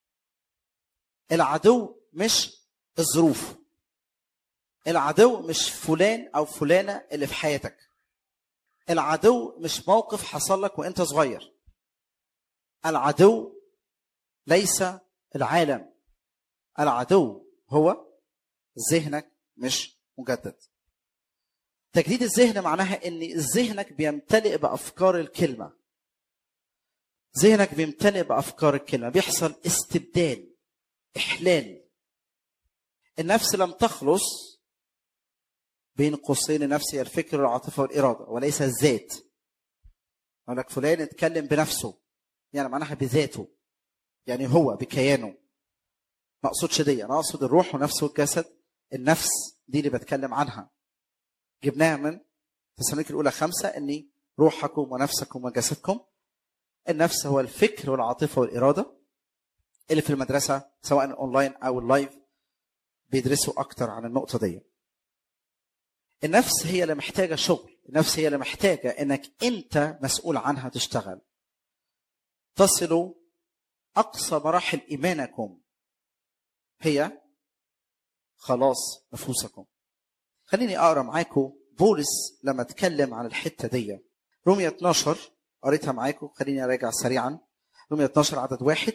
العدو مش الظروف العدو مش فلان او فلانه اللي في حياتك العدو مش موقف حصل لك وانت صغير العدو ليس العالم العدو هو ذهنك مش مجدد تجديد الذهن معناها ان ذهنك بيمتلئ بافكار الكلمه ذهنك بيمتلئ بافكار الكلمه بيحصل استبدال احلال النفس لم تخلص بين قوسين النفس هي الفكر والعاطفه والاراده وليس الذات اقول لك فلان اتكلم بنفسه يعني معناها بذاته يعني هو بكيانه ما اقصدش دي انا اقصد الروح ونفس والجسد النفس دي اللي بتكلم عنها جبناها من تسالونيك الاولى خمسه اني روحكم ونفسكم وجسدكم النفس هو الفكر والعاطفه والاراده اللي في المدرسه سواء اونلاين او اللايف بيدرسوا اكتر عن النقطه دي النفس هي اللي محتاجه شغل النفس هي اللي محتاجه انك انت مسؤول عنها تشتغل تصلوا اقصى مراحل ايمانكم هي خلاص نفوسكم خليني اقرا معاكم بولس لما اتكلم عن الحته دي رومية 12 قريتها معاكم خليني اراجع سريعا رومية 12 عدد واحد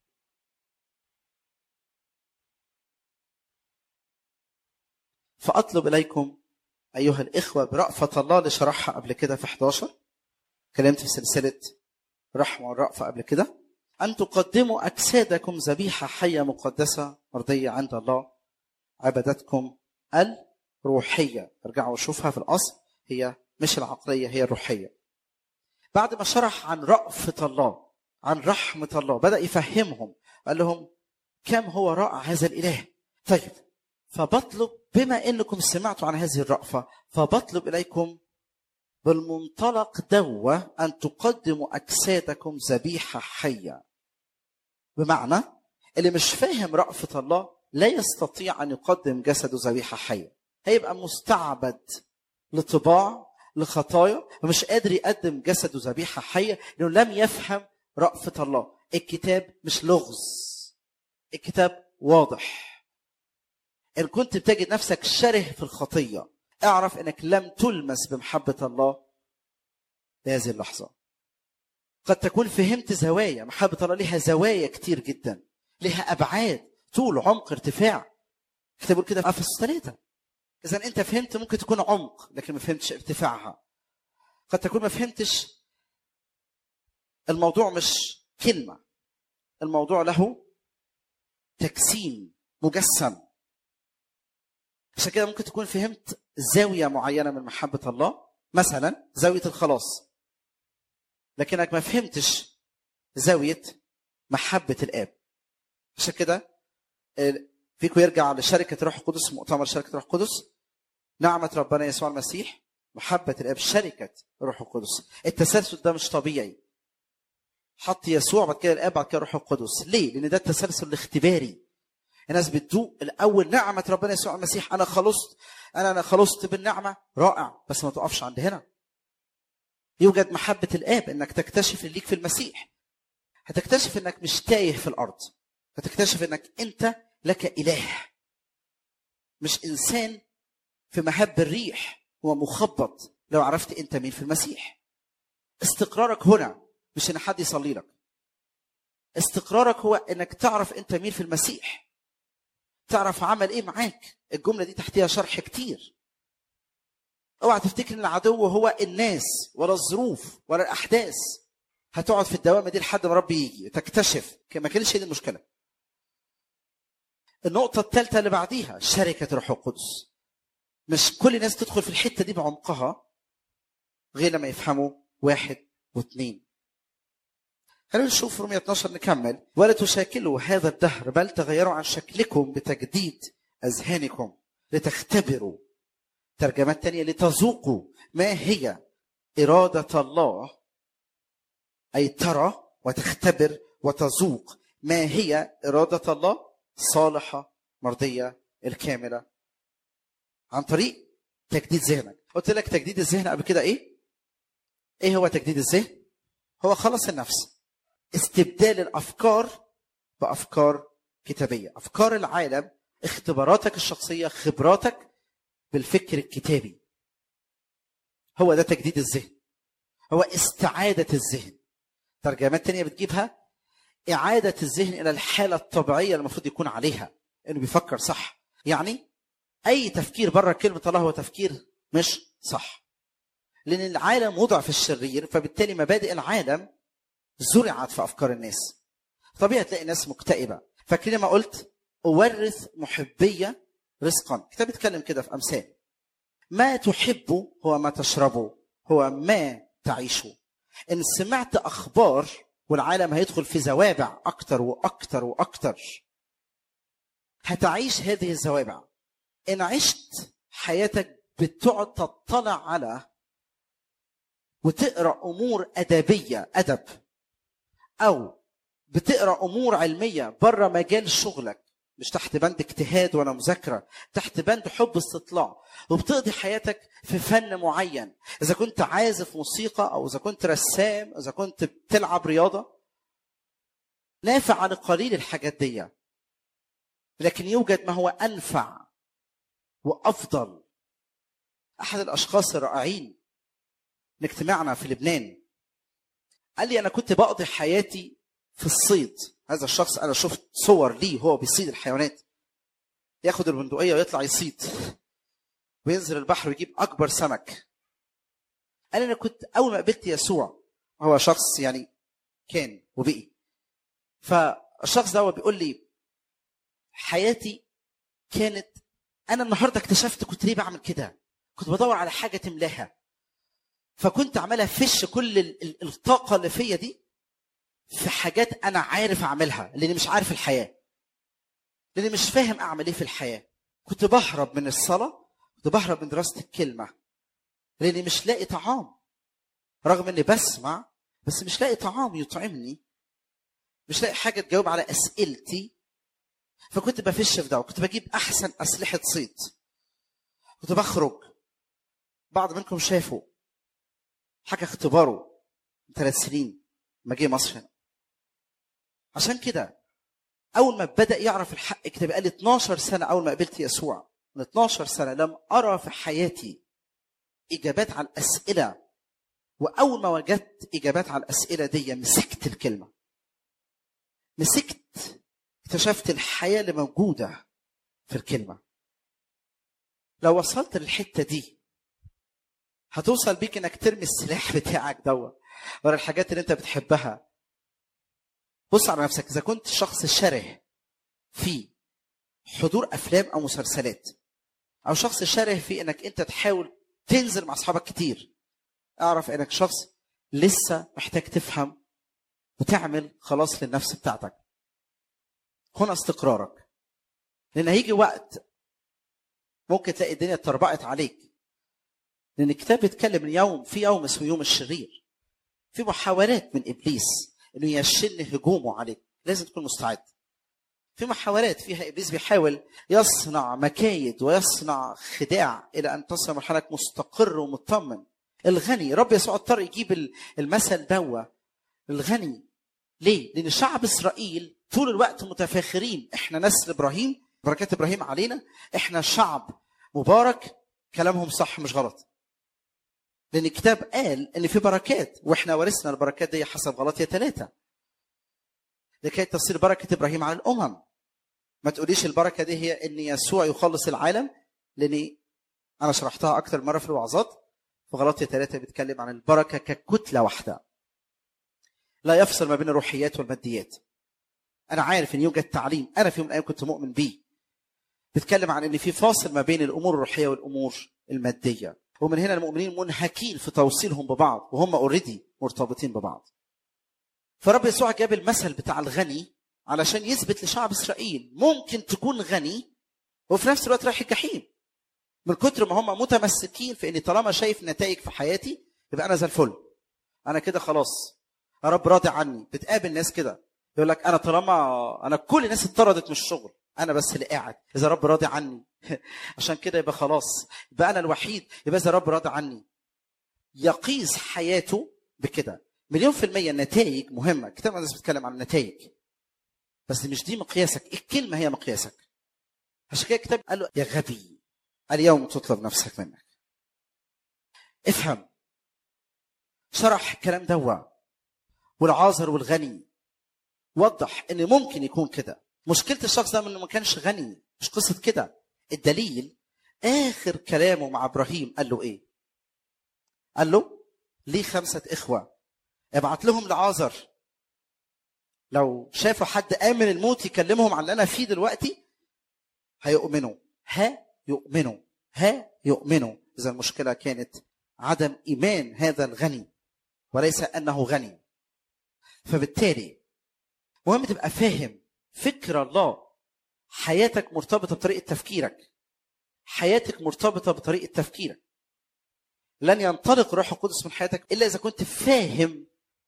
فاطلب اليكم ايها الاخوه برأفة الله اللي شرحها قبل كده في 11 كلمت في سلسله رحمه والرأفه قبل كده ان تقدموا اجسادكم ذبيحه حيه مقدسه مرضيه عند الله عبادتكم الروحيه ارجعوا شوفها في الاصل هي مش العقليه هي الروحيه بعد ما شرح عن رأفة الله عن رحمة الله بدأ يفهمهم قال لهم كم هو رائع هذا الإله طيب فبطلب بما انكم سمعتوا عن هذه الرأفة فبطلب اليكم بالمنطلق دوا ان تقدموا اجسادكم ذبيحة حية بمعنى اللي مش فاهم رأفة الله لا يستطيع ان يقدم جسده ذبيحة حية هيبقى مستعبد لطباع لخطايا ومش قادر يقدم جسده ذبيحة حية لأنه لم يفهم رأفة الله الكتاب مش لغز الكتاب واضح إن كنت بتجد نفسك شره في الخطية اعرف أنك لم تلمس بمحبة الله لهذه اللحظة قد تكون فهمت زوايا محبة الله لها زوايا كتير جدا لها أبعاد طول عمق ارتفاع الكتاب بيقول كده في أفسس ثلاثة إذا أنت فهمت ممكن تكون عمق لكن ما فهمتش ارتفاعها قد تكون ما فهمتش الموضوع مش كلمة الموضوع له تجسيم مجسم عشان كده ممكن تكون فهمت زاوية معينة من محبة الله مثلا زاوية الخلاص لكنك ما فهمتش زاوية محبة الآب عشان كده فيكم يرجع لشركة روح القدس مؤتمر شركة روح القدس نعمة ربنا يسوع المسيح محبة الآب شركة روح القدس التسلسل ده مش طبيعي حط يسوع بعد كده الآب بعد كده روح القدس ليه؟ لأن ده التسلسل الاختباري الناس بتدوق الأول نعمة ربنا يسوع المسيح أنا خلصت أنا أنا خلصت بالنعمة رائع بس ما تقفش عند هنا يوجد محبة الآب إنك تكتشف اللي ليك في المسيح هتكتشف إنك مش تايه في الأرض هتكتشف إنك أنت لك إله مش إنسان في مهب الريح هو مخبط لو عرفت أنت مين في المسيح استقرارك هنا مش إن حد يصلي لك استقرارك هو إنك تعرف أنت مين في المسيح تعرف عمل إيه معاك الجملة دي تحتها شرح كتير اوعى تفتكر ان العدو هو الناس ولا الظروف ولا الاحداث هتقعد في الدوامه دي لحد ما ربي يجي تكتشف ما كانش دي المشكله النقطة الثالثة اللي بعديها شركة روح القدس مش كل الناس تدخل في الحتة دي بعمقها غير لما يفهموا واحد واثنين خلينا نشوف رومية 12 نكمل ولا تشاكلوا هذا الدهر بل تغيروا عن شكلكم بتجديد أذهانكم لتختبروا ترجمات تانية لتذوقوا ما هي إرادة الله أي ترى وتختبر وتذوق ما هي إرادة الله صالحة مرضية الكاملة عن طريق تجديد ذهنك قلت لك تجديد الذهن قبل كده ايه ايه هو تجديد الذهن هو خلص النفس استبدال الافكار بافكار كتابيه افكار العالم اختباراتك الشخصيه خبراتك بالفكر الكتابي هو ده تجديد الذهن هو استعاده الذهن ترجمات تانية بتجيبها إعادة الذهن إلى الحالة الطبيعية اللي المفروض يكون عليها إنه بيفكر صح يعني أي تفكير بره كلمة الله هو تفكير مش صح لأن العالم وضع في الشرير فبالتالي مبادئ العالم زرعت في أفكار الناس طبيعي تلاقي ناس مكتئبة فاكرين ما قلت أورث محبية رزقا الكتاب بيتكلم كده في أمثال ما تحب هو ما تشربه هو ما تعيشه إن سمعت أخبار والعالم هيدخل في زوابع اكتر واكتر واكتر هتعيش هذه الزوابع ان عشت حياتك بتقعد تطلع على وتقرا امور ادبيه ادب او بتقرا امور علميه بره مجال شغلك مش تحت بند اجتهاد ولا مذاكره تحت بند حب استطلاع وبتقضي حياتك في فن معين اذا كنت عازف موسيقى او اذا كنت رسام اذا كنت بتلعب رياضه نافع عن قليل الحاجات دي لكن يوجد ما هو انفع وافضل احد الاشخاص الرائعين من اجتماعنا في لبنان قال لي انا كنت بقضي حياتي في الصيد هذا الشخص انا شفت صور ليه هو بيصيد الحيوانات ياخد البندقيه ويطلع يصيد وينزل البحر ويجيب اكبر سمك قال انا كنت اول ما قابلت يسوع هو شخص يعني كان وبقي فالشخص ده بيقول لي حياتي كانت انا النهارده اكتشفت كنت ليه بعمل كده كنت بدور على حاجه تملاها فكنت عمال افش كل ال- ال- الطاقه اللي فيا دي في حاجات انا عارف اعملها لاني مش عارف الحياه لاني مش فاهم اعمل ايه في الحياه كنت بهرب من الصلاه كنت بهرب من دراسه الكلمه لاني مش لاقي طعام رغم اني بسمع بس مش لاقي طعام يطعمني مش لاقي حاجه تجاوب على اسئلتي فكنت بفش في ده وكنت بجيب احسن اسلحه صيد كنت بخرج بعض منكم شافوا حاجه اختباره من ثلاث سنين ما جه مصر هنا عشان كده اول ما بدا يعرف الحق كده بقى لي 12 سنه اول ما قابلت يسوع من 12 سنه لم ارى في حياتي اجابات على الاسئله واول ما وجدت اجابات على الاسئله دي مسكت الكلمه مسكت اكتشفت الحياه اللي موجوده في الكلمه لو وصلت للحته دي هتوصل بيك انك ترمي السلاح بتاعك دوت ورا الحاجات اللي انت بتحبها بص على نفسك اذا كنت شخص شره في حضور افلام او مسلسلات او شخص شره في انك انت تحاول تنزل مع اصحابك كتير اعرف انك شخص لسه محتاج تفهم وتعمل خلاص للنفس بتاعتك هنا استقرارك لان هيجي وقت ممكن تلاقي الدنيا اتطربقت عليك لان الكتاب بيتكلم من يوم في يوم اسمه يوم الشرير في محاولات من ابليس انه يشن هجومه عليك لازم تكون مستعد في محاولات فيها ابليس بيحاول يصنع مكايد ويصنع خداع الى ان تصل مرحله مستقر ومطمن الغني رب يسوع اضطر يجيب المثل دوا الغني ليه؟ لان شعب اسرائيل طول الوقت متفاخرين احنا نسل ابراهيم بركات ابراهيم علينا احنا شعب مبارك كلامهم صح مش غلط لان الكتاب قال ان في بركات واحنا ورثنا البركات دي حسب غلطية ثلاثة لكي تصير بركة ابراهيم على الامم ما تقوليش البركة دي هي ان يسوع يخلص العالم لاني انا شرحتها اكثر مرة في الوعظات في غلطية ثلاثة بيتكلم عن البركة ككتلة واحدة لا يفصل ما بين الروحيات والماديات انا عارف ان يوجد تعليم انا في يوم من الايام كنت مؤمن بيه بيتكلم عن ان في فاصل ما بين الامور الروحيه والامور الماديه ومن هنا المؤمنين منهكين في توصيلهم ببعض وهم اوريدي مرتبطين ببعض فرب يسوع جاب المثل بتاع الغني علشان يثبت لشعب اسرائيل ممكن تكون غني وفي نفس الوقت رايح الجحيم من كتر ما هم متمسكين في اني طالما شايف نتائج في حياتي يبقى انا زي الفل انا كده خلاص يا رب راضي عني بتقابل ناس كده يقول لك انا طالما انا كل الناس اتطردت من الشغل انا بس اللي قاعد اذا رب راضي عني عشان كده يبقى خلاص يبقى انا الوحيد يبقى اذا رب راضي عني يقيس حياته بكده مليون في المية النتائج مهمة كتاب الناس بتتكلم عن النتائج بس مش دي مقياسك الكلمة هي مقياسك عشان كده الكتاب قال له يا غبي اليوم تطلب نفسك منك افهم شرح الكلام دوا والعازر والغني وضح ان ممكن يكون كده مشكله الشخص ده انه ما كانش غني مش قصه كده الدليل اخر كلامه مع ابراهيم قال له ايه قال له ليه خمسه اخوه ابعت لهم لعازر لو شافوا حد امن الموت يكلمهم عن اللي انا فيه دلوقتي هيؤمنوا ها يؤمنوا ها يؤمنوا اذا المشكله كانت عدم ايمان هذا الغني وليس انه غني فبالتالي مهم تبقى فاهم فكر الله حياتك مرتبطه بطريقه تفكيرك حياتك مرتبطه بطريقه تفكيرك لن ينطلق روح القدس من حياتك الا اذا كنت فاهم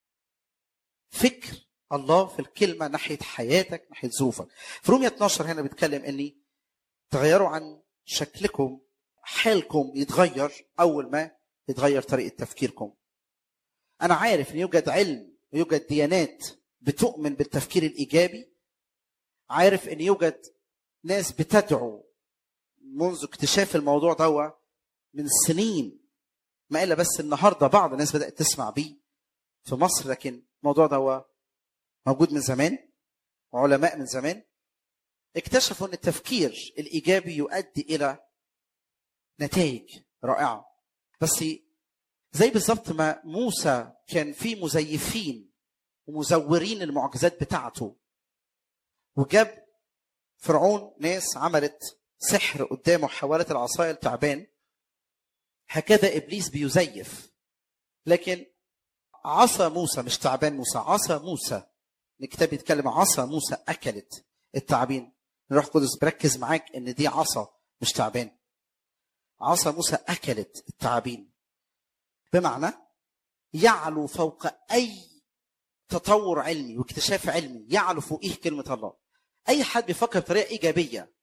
فكر الله في الكلمه ناحيه حياتك ناحيه ظروفك في رومية 12 هنا بيتكلم اني تغيروا عن شكلكم حالكم يتغير اول ما يتغير طريقه تفكيركم انا عارف ان يوجد علم ويوجد ديانات بتؤمن بالتفكير الايجابي عارف ان يوجد ناس بتدعو منذ اكتشاف الموضوع ده من سنين ما الا بس النهارده بعض الناس بدات تسمع بيه في مصر لكن الموضوع ده موجود من زمان وعلماء من زمان اكتشفوا ان التفكير الايجابي يؤدي الى نتائج رائعه بس زي بالظبط ما موسى كان في مزيفين ومزورين المعجزات بتاعته وجاب فرعون ناس عملت سحر قدامه حولت العصايه لتعبان هكذا ابليس بيزيف لكن عصا موسى مش تعبان موسى عصا موسى الكتاب بيتكلم عصا موسى اكلت التعابين الروح القدس بركز معاك ان دي عصا مش تعبان عصا موسى اكلت التعابين بمعنى يعلو فوق اي تطور علمي واكتشاف علمي يعلو فوقيه كلمه الله اي حد بيفكر بطريقه ايجابيه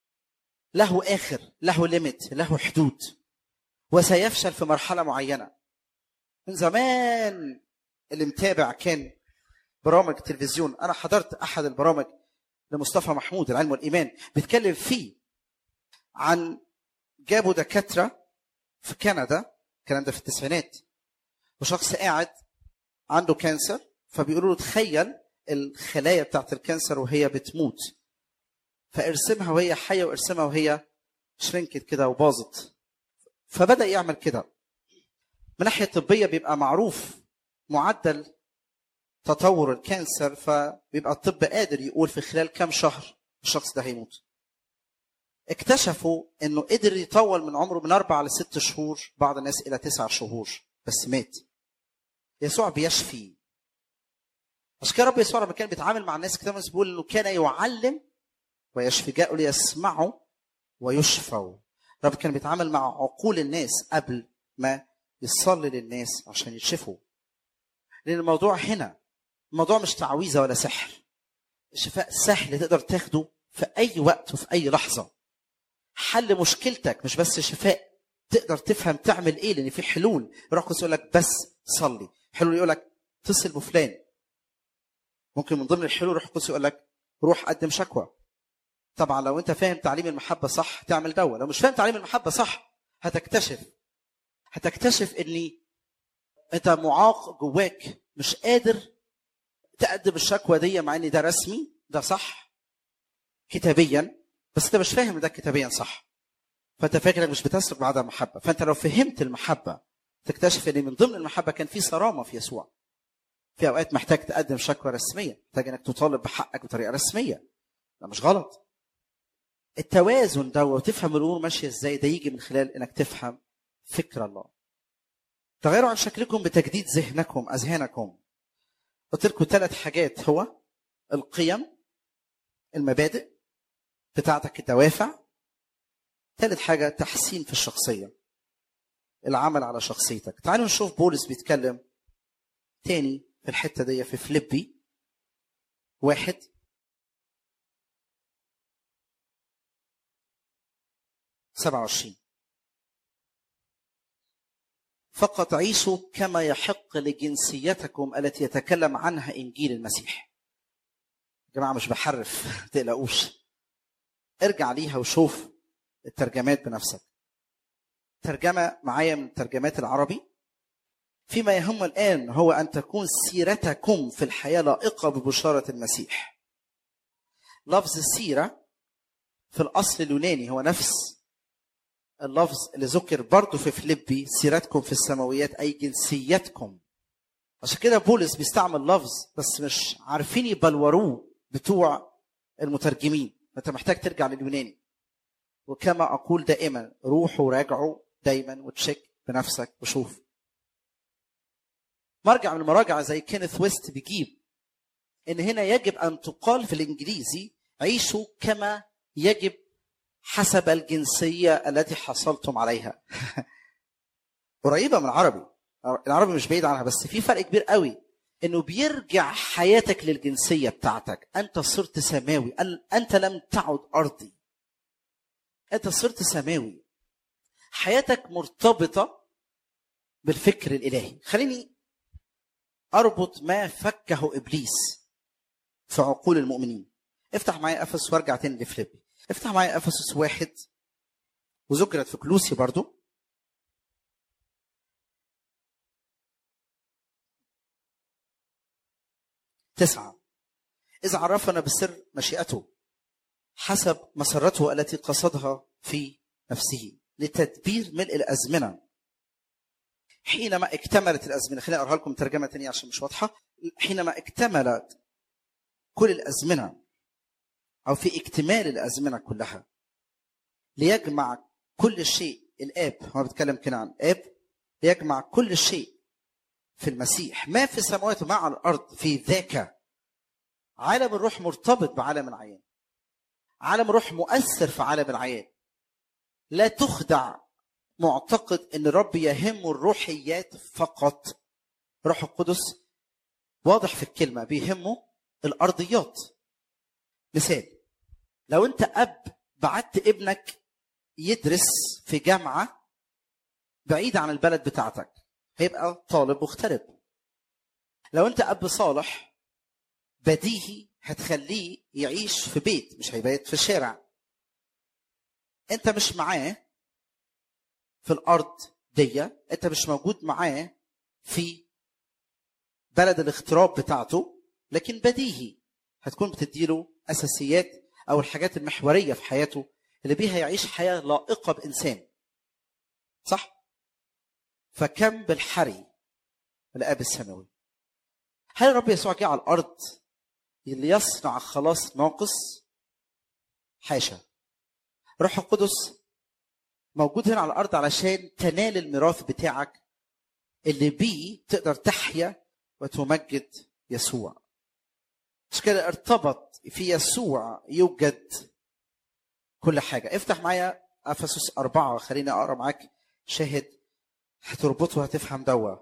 له اخر له ليميت له حدود وسيفشل في مرحله معينه من زمان اللي متابع كان برامج تلفزيون انا حضرت احد البرامج لمصطفى محمود العلم والايمان بيتكلم فيه عن جابوا دكاتره في كندا الكلام ده في التسعينات وشخص قاعد عنده كانسر فبيقولوا له تخيل الخلايا بتاعت الكانسر وهي بتموت فارسمها وهي حيه وارسمها وهي شرنكت كده وباظت فبدا يعمل كده من ناحيه طبيه بيبقى معروف معدل تطور الكانسر فبيبقى الطب قادر يقول في خلال كام شهر الشخص ده هيموت اكتشفوا انه قدر يطول من عمره من اربع لست شهور بعض الناس الى تسع شهور بس مات يسوع بيشفي عشان كده رب يسوع لما كان بيتعامل مع الناس كده بيقول انه كان يعلم ويشفي جاءوا ليسمعوا ويشفوا رب كان بيتعامل مع عقول الناس قبل ما يصلي للناس عشان يشفوا لان الموضوع هنا الموضوع مش تعويذه ولا سحر الشفاء سهل تقدر تاخده في اي وقت وفي اي لحظه حل مشكلتك مش بس شفاء تقدر تفهم تعمل ايه لان في حلول روح القدس يقول لك بس صلي حلول يقول لك اتصل بفلان ممكن من ضمن الحلول روح القدس يقول لك روح قدم شكوى طبعا لو انت فاهم تعليم المحبه صح تعمل دوا لو مش فاهم تعليم المحبه صح هتكتشف هتكتشف اني انت معاق جواك مش قادر تقدم الشكوى دي مع ان ده رسمي ده صح كتابيا بس انت مش فاهم ده كتابيا صح فانت فاكر مش بتسلك بعدم المحبه فانت لو فهمت المحبه تكتشف ان من ضمن المحبه كان في صرامه في يسوع في اوقات محتاج تقدم شكوى رسميه محتاج انك تطالب بحقك بطريقه رسميه ده مش غلط التوازن ده وتفهم الامور ماشيه ازاي ده يجي من خلال انك تفهم فكر الله تغيروا عن شكلكم بتجديد ذهنكم اذهانكم قلت لكم ثلاث حاجات هو القيم المبادئ بتاعتك الدوافع ثالث حاجه تحسين في الشخصيه العمل على شخصيتك تعالوا نشوف بولس بيتكلم تاني في الحته دي في فليبي واحد سبعة وعشرين فقط عيشوا كما يحق لجنسيتكم التي يتكلم عنها انجيل المسيح يا جماعه مش بحرف تقلقوش ارجع ليها وشوف الترجمات بنفسك ترجمه معايا من الترجمات العربي فيما يهم الان هو ان تكون سيرتكم في الحياه لائقه ببشاره المسيح لفظ السيره في الاصل اليوناني هو نفس اللفظ اللي ذكر برضه في فيليبي سيرتكم في السماويات اي جنسيتكم عشان كده بولس بيستعمل لفظ بس مش عارفين يبلوروه بتوع المترجمين انت محتاج ترجع لليوناني وكما اقول دائما روحوا وراجعوا دايما وتشيك بنفسك وشوف مرجع من المراجع زي كينيث ويست بيجيب ان هنا يجب ان تقال في الانجليزي عيشوا كما يجب حسب الجنسية التي حصلتم عليها قريبة من العربي العربي مش بعيد عنها بس في فرق كبير قوي انه بيرجع حياتك للجنسية بتاعتك انت صرت سماوي انت لم تعد ارضي انت صرت سماوي حياتك مرتبطة بالفكر الالهي خليني اربط ما فكه ابليس في عقول المؤمنين افتح معايا افس وارجع تاني لفليبي افتح معايا افسس واحد وذكرت في كلوسي برضو تسعة إذ عرفنا بسر مشيئته حسب مسرته التي قصدها في نفسه لتدبير ملء الأزمنة حينما اكتملت الأزمنة خليني أقرأها لكم ترجمة تانية عشان مش واضحة حينما اكتملت كل الأزمنة أو في اكتمال الأزمنة كلها ليجمع كل شيء الآب هو بيتكلم كده عن الآب ليجمع كل شيء في المسيح ما في السماوات وما على الارض في ذاك عالم الروح مرتبط بعالم العيان عالم الروح مؤثر في عالم العيان لا تخدع معتقد ان الرب يهمه الروحيات فقط روح القدس واضح في الكلمه بيهمه الارضيات مثال لو انت اب بعت ابنك يدرس في جامعه بعيده عن البلد بتاعتك هيبقى طالب مغترب لو انت اب صالح بديهي هتخليه يعيش في بيت مش هيبيت في الشارع انت مش معاه في الارض دي انت مش موجود معاه في بلد الاغتراب بتاعته لكن بديهي هتكون بتديله اساسيات او الحاجات المحوريه في حياته اللي بيها يعيش حياه لائقه بانسان صح فكم بالحري الاب السماوي هل الرب يسوع جه على الارض ليصنع خلاص ناقص حاشا روح القدس موجود هنا على الارض علشان تنال الميراث بتاعك اللي بيه تقدر تحيا وتمجد يسوع مش كده ارتبط في يسوع يوجد كل حاجة افتح معايا أفسس أربعة خليني أقرأ معاك شاهد هتربطه هتفهم دوا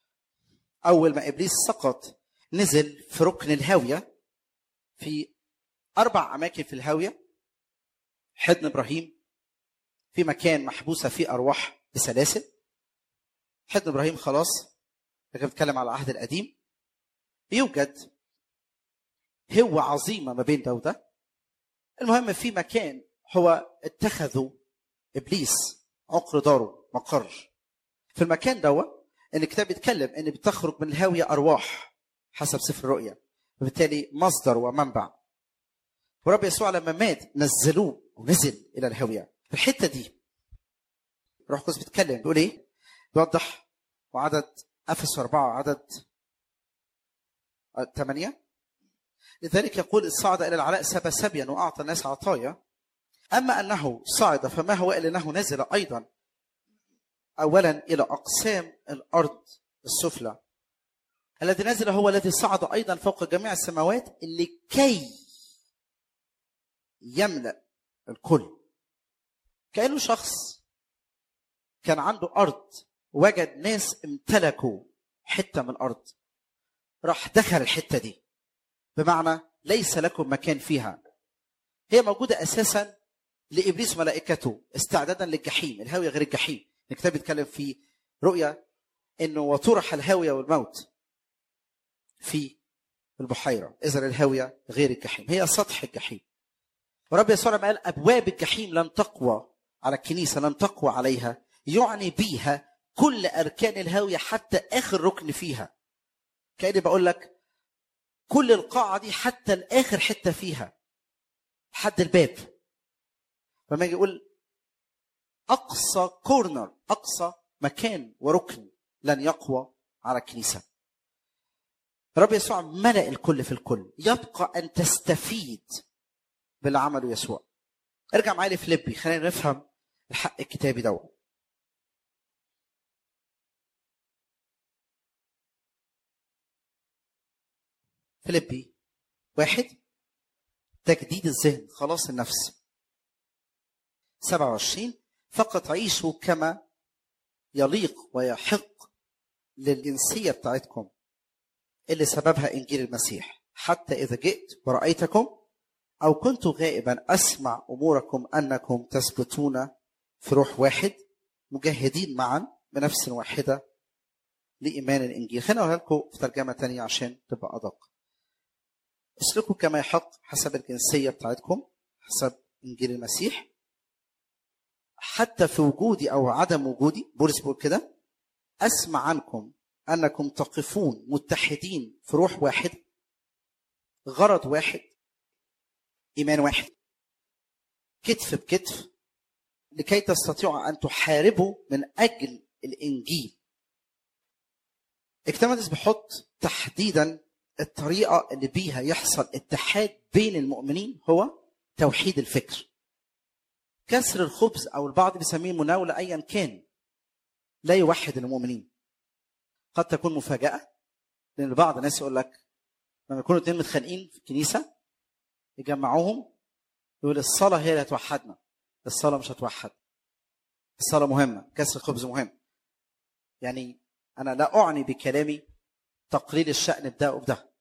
أول ما إبليس سقط نزل في ركن الهاوية في أربع أماكن في الهاوية حضن إبراهيم في مكان محبوسة فيه أرواح بسلاسل حضن إبراهيم خلاص لكن بتكلم على العهد القديم يوجد هو عظيمة ما بين ده وده المهم في مكان هو اتخذوا إبليس عقر داره مقر في المكان دوا ان الكتاب بيتكلم ان بتخرج من الهاويه ارواح حسب سفر الرؤيا وبالتالي مصدر ومنبع ورب يسوع لما مات نزلوه ونزل الى الهاويه في الحته دي روح القدس بيتكلم بيقول ايه؟ بيوضح وعدد افس اربعه عدد ثمانيه لذلك يقول إذ صعد الى العلاء سبى سبيا واعطى الناس عطايا اما انه صعد فما هو الا انه نزل ايضا اولا الى اقسام الارض السفلى الذي نزل هو الذي صعد ايضا فوق جميع السماوات لكي يملا الكل كانه شخص كان عنده ارض وجد ناس امتلكوا حته من الارض راح دخل الحته دي بمعنى ليس لكم مكان فيها هي موجوده اساسا لابليس وملائكته استعدادا للجحيم الهاويه غير الجحيم الكتاب بيتكلم في رؤيا انه وطرح الهاويه والموت في البحيره اذا الهاويه غير الجحيم هي سطح الجحيم ورب يسوع لما قال ابواب الجحيم لن تقوى على الكنيسه لن تقوى عليها يعني بيها كل اركان الهاويه حتى اخر ركن فيها كاني بقول لك كل القاعه دي حتى الاخر حته فيها حد الباب فما يجي يقول اقصى كورنر اقصى مكان وركن لن يقوى على الكنيسه رب يسوع ملأ الكل في الكل يبقى ان تستفيد باللي عمله يسوع ارجع معايا لفليبي خلينا نفهم الحق الكتابي دوت فيليبي واحد تجديد الذهن خلاص النفس 27 فقط عيشوا كما يليق ويحق للجنسية بتاعتكم اللي سببها إنجيل المسيح حتى إذا جئت ورأيتكم أو كنت غائبا أسمع أموركم أنكم تثبتون في روح واحد مجاهدين معا بنفس واحدة لإيمان الإنجيل خلينا أقولها لكم في ترجمة تانية عشان تبقى أدق اسلكوا كما يحق حسب الجنسية بتاعتكم حسب إنجيل المسيح حتى في وجودي أو عدم وجودي بولس بيقول كده أسمع عنكم أنكم تقفون متحدين في روح واحد غرض واحد إيمان واحد كتف بكتف لكي تستطيعوا أن تحاربوا من أجل الإنجيل اكتمدس بيحط تحديدا الطريقة اللي بيها يحصل اتحاد بين المؤمنين هو توحيد الفكر كسر الخبز أو البعض بيسميه مناولة أيا كان لا يوحد المؤمنين قد تكون مفاجاه لان بعض الناس يقول لك لما يكونوا اتنين متخانقين في الكنيسه يجمعوهم يقول الصلاه هي اللي هتوحدنا الصلاه مش هتوحد الصلاه مهمه كسر الخبز مهم يعني انا لا اعني بكلامي تقليل الشان بده وبده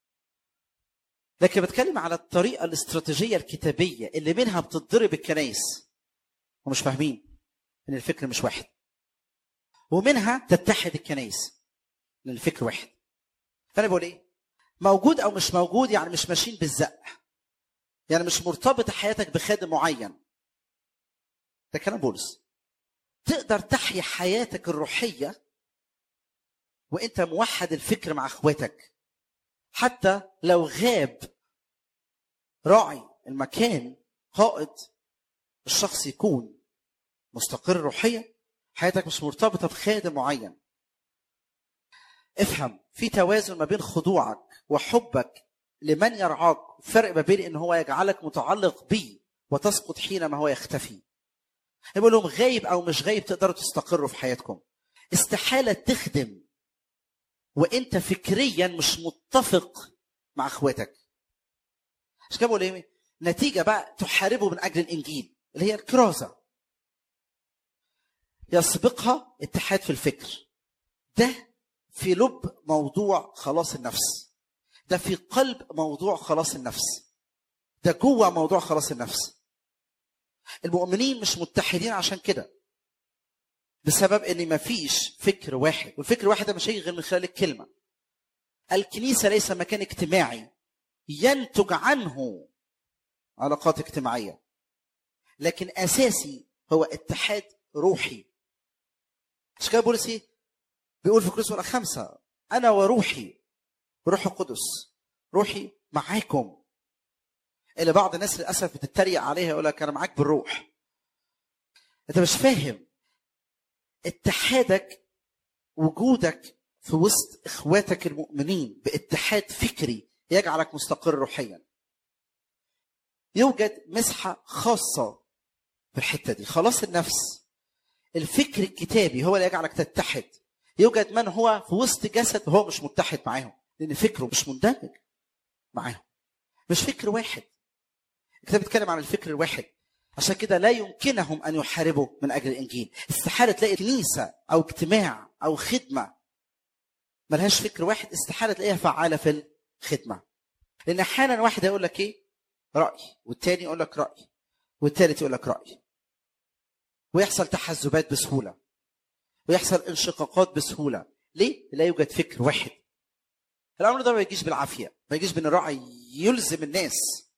لكن بتكلم على الطريقه الاستراتيجيه الكتابيه اللي منها بتضرب الكنايس ومش فاهمين ان الفكر مش واحد ومنها تتحد الكنايس لان الفكر واحد فانا بقول ايه موجود او مش موجود يعني مش ماشيين بالزق يعني مش مرتبطه حياتك بخادم معين ده كلام بولس تقدر تحيا حياتك الروحيه وانت موحد الفكر مع اخواتك حتى لو غاب راعي المكان قائد الشخص يكون مستقر روحيا حياتك مش مرتبطه بخادم معين افهم في توازن ما بين خضوعك وحبك لمن يرعاك فرق ما بين ان هو يجعلك متعلق بيه وتسقط حينما هو يختفي يقول لهم غايب او مش غايب تقدروا تستقروا في حياتكم استحاله تخدم وانت فكريا مش متفق مع اخواتك مش كده بقول ايه نتيجه بقى تحاربه من اجل الانجيل اللي هي الكرازه يسبقها اتحاد في الفكر ده في لب موضوع خلاص النفس ده في قلب موضوع خلاص النفس ده جوه موضوع خلاص النفس المؤمنين مش متحدين عشان كده بسبب ان مفيش فكر واحد والفكر الواحد ده مش هيجي غير من خلال الكلمه الكنيسه ليس مكان اجتماعي ينتج عنه علاقات اجتماعيه لكن اساسي هو اتحاد روحي مش كده بولس ايه بيقول في كورنثوس خمسة أنا وروحي روح القدس روحي معاكم اللي بعض الناس للأسف بتتريق عليها يقول لك أنا معاك بالروح أنت مش فاهم اتحادك وجودك في وسط إخواتك المؤمنين باتحاد فكري يجعلك مستقر روحيا يوجد مسحة خاصة في الحتة دي خلاص النفس الفكر الكتابي هو اللي يجعلك تتحد يوجد من هو في وسط جسد هو مش متحد معاهم لان فكره مش مندمج معاهم مش فكر واحد الكتاب بيتكلم عن الفكر الواحد عشان كده لا يمكنهم ان يحاربوا من اجل الانجيل استحاله تلاقي كنيسه او اجتماع او خدمه ملهاش فكر واحد استحاله تلاقيها فعاله في الخدمه لان احيانا واحد يقول لك ايه راي والتاني يقول لك راي والتالت يقول لك راي ويحصل تحزبات بسهوله ويحصل انشقاقات بسهوله ليه لا يوجد فكر واحد الامر ده ما يجيش بالعافيه ما يجيش بان الراعي يلزم الناس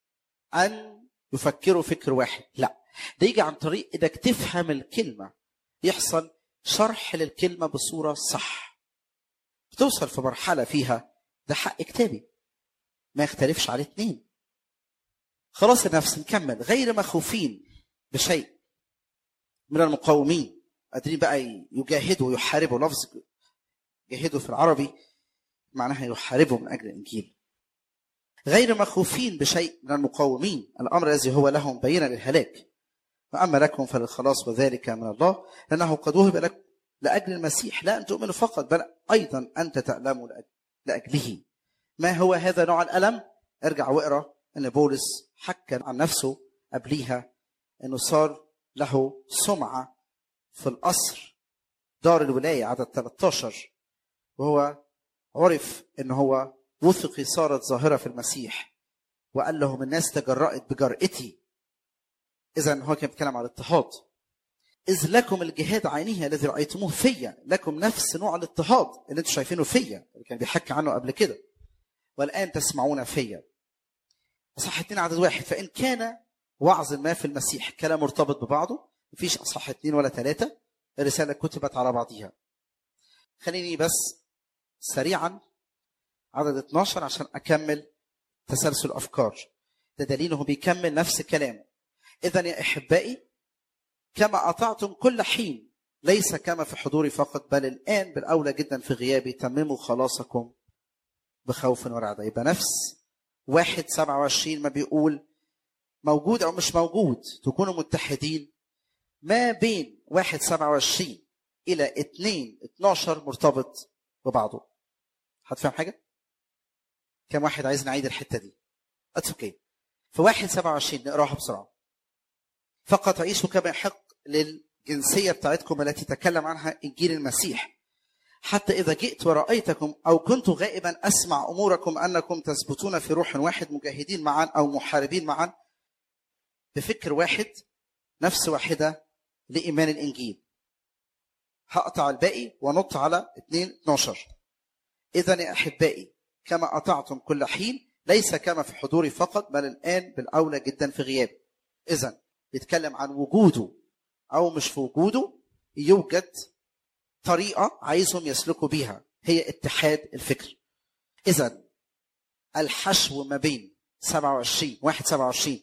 ان يفكروا فكر واحد لا ده يجي عن طريق انك تفهم الكلمه يحصل شرح للكلمه بصوره صح توصل في مرحله فيها ده حق كتابي ما يختلفش عليه اتنين خلاص النفس نكمل غير مخوفين بشيء من المقاومين قادرين بقى يجاهدوا ويحاربوا لفظ جاهدوا في العربي معناها يحاربوا من اجل الانجيل غير مخوفين بشيء من المقاومين الامر الذي هو لهم بينا للهلاك واما لكم فللخلاص وذلك من الله لانه قد وهب لك لاجل المسيح لا ان تؤمنوا فقط بل ايضا انت تألموا لاجله ما هو هذا نوع الالم ارجع واقرا ان بولس حكى عن نفسه قبليها انه صار له سمعه في القصر دار الولايه عدد 13 وهو عرف ان هو وثقي صارت ظاهره في المسيح وقال لهم الناس تجرأت بجرأتي اذا هو كان بيتكلم عن الاضطهاد اذ لكم الجهاد عينيه الذي رايتموه فيا لكم نفس نوع الاضطهاد اللي انتم شايفينه فيا اللي كان بيحكي عنه قبل كده والان تسمعون فيا اصح اتنين عدد واحد فان كان وعظ ما في المسيح كلام مرتبط ببعضه مفيش اصح اتنين ولا ثلاثه الرساله كتبت على بعضها خليني بس سريعا عدد 12 عشان اكمل تسلسل افكار ده دليل انه بيكمل نفس كلامه اذا يا احبائي كما اطعتم كل حين ليس كما في حضوري فقط بل الان بالاولى جدا في غيابي تمموا خلاصكم بخوف ورعدة يبقى نفس واحد سبعة وعشرين ما بيقول موجود أو مش موجود تكونوا متحدين ما بين واحد سبعة وعشرين إلى اتنين اتناشر مرتبط ببعضه هتفهم حاجه كم واحد عايز نعيد الحته دي اتس اوكي في واحد 27 نقراها بسرعه فقط عيشوا كما يحق للجنسيه بتاعتكم التي تكلم عنها انجيل المسيح حتى إذا جئت ورأيتكم أو كنت غائبا أسمع أموركم أنكم تثبتون في روح واحد مجاهدين معا أو محاربين معا بفكر واحد نفس واحدة لإيمان الإنجيل هقطع الباقي ونط على 2 12 إذا يا أحبائي كما أطعتم كل حين ليس كما في حضوري فقط بل الآن بالأولى جدا في غيابي إذا بيتكلم عن وجوده أو مش في وجوده يوجد طريقة عايزهم يسلكوا بيها هي اتحاد الفكر إذا الحشو ما بين 27 واحد 27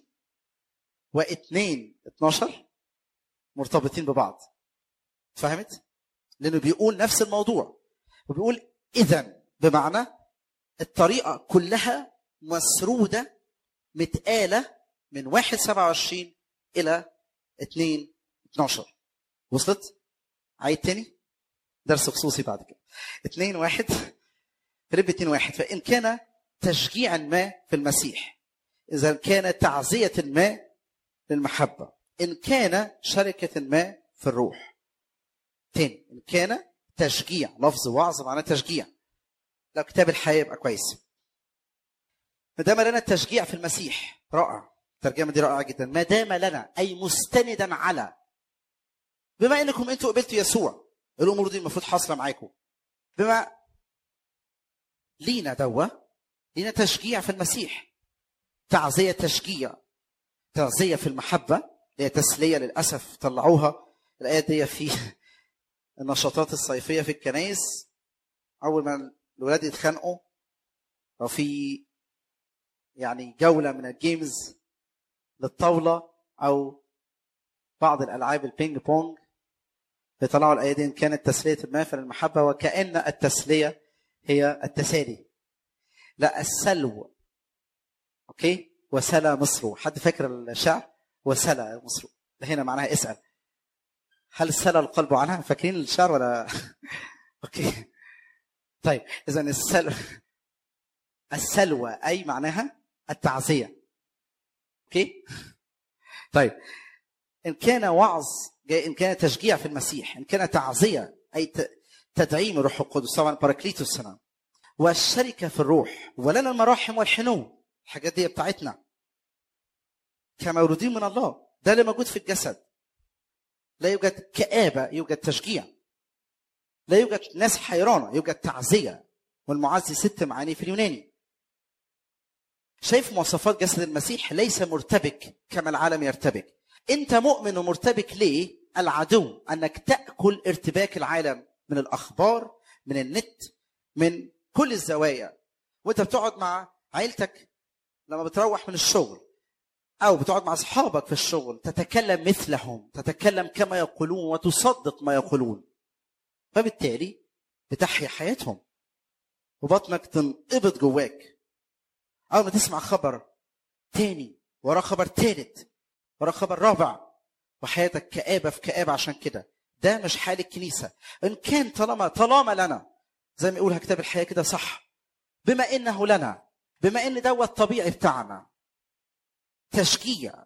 واثنين 12 مرتبطين ببعض فهمت؟ لأنه بيقول نفس الموضوع وبيقول إذا بمعنى الطريقة كلها مسرودة متقالة من واحد 27 إلى 2 12 وصلت؟ عيد تاني؟ درس خصوصي بعد كده اثنين واحد رب اثنين واحد فإن كان تشجيعا ما في المسيح إذا كان تعزية ما للمحبة إن كان شركة ما في الروح تاني إن كان تشجيع لفظ وعظ معناه تشجيع لو كتاب الحياة يبقى كويس ما دام لنا التشجيع في المسيح رائع الترجمة دي رائعة جدا ما دام لنا أي مستندا على بما انكم انتوا قبلتوا يسوع الامور دي المفروض حاصله معاكم بما لينا دوا لينا تشجيع في المسيح تعزيه تشجيع تعزيه في المحبه اللي هي تسليه للاسف طلعوها الايه دي في النشاطات الصيفيه في الكنائس اول ما الولاد يتخانقوا او في يعني جوله من الجيمز للطاوله او بعض الالعاب البينج بونج يطلعوا الآية دي إن كانت تسلية ما فللمحبة وكأن التسلية هي التسالي لا السلو أوكي وسلى مصر حد فاكر الشعر وسلى مصر هنا معناها اسأل هل سلى القلب عنها فاكرين الشعر ولا أوكي طيب إذا السلو السلوى أي معناها التعزية أوكي طيب إن كان وعظ ان كان تشجيع في المسيح ان كان تعزيه اي تدعيم الروح القدس طبعا باراكليتوس هنا والشركه في الروح ولنا المراحم والحنو الحاجات دي بتاعتنا كمولودين من الله ده اللي موجود في الجسد لا يوجد كآبة يوجد تشجيع لا يوجد ناس حيرانة يوجد تعزية والمعزي ست معاني في اليوناني شايف مواصفات جسد المسيح ليس مرتبك كما العالم يرتبك انت مؤمن ومرتبك ليه العدو انك تاكل ارتباك العالم من الاخبار من النت من كل الزوايا وانت بتقعد مع عيلتك لما بتروح من الشغل او بتقعد مع اصحابك في الشغل تتكلم مثلهم تتكلم كما يقولون وتصدق ما يقولون فبالتالي بتحيا حياتهم وبطنك تنقبض جواك اول ما تسمع خبر تاني وراه خبر تالت وراه خبر رابع وحياتك كآبة في كآبة عشان كده ده مش حال الكنيسة إن كان طالما طالما لنا زي ما يقولها كتاب الحياة كده صح بما إنه لنا بما إن ده الطبيعي بتاعنا تشجيع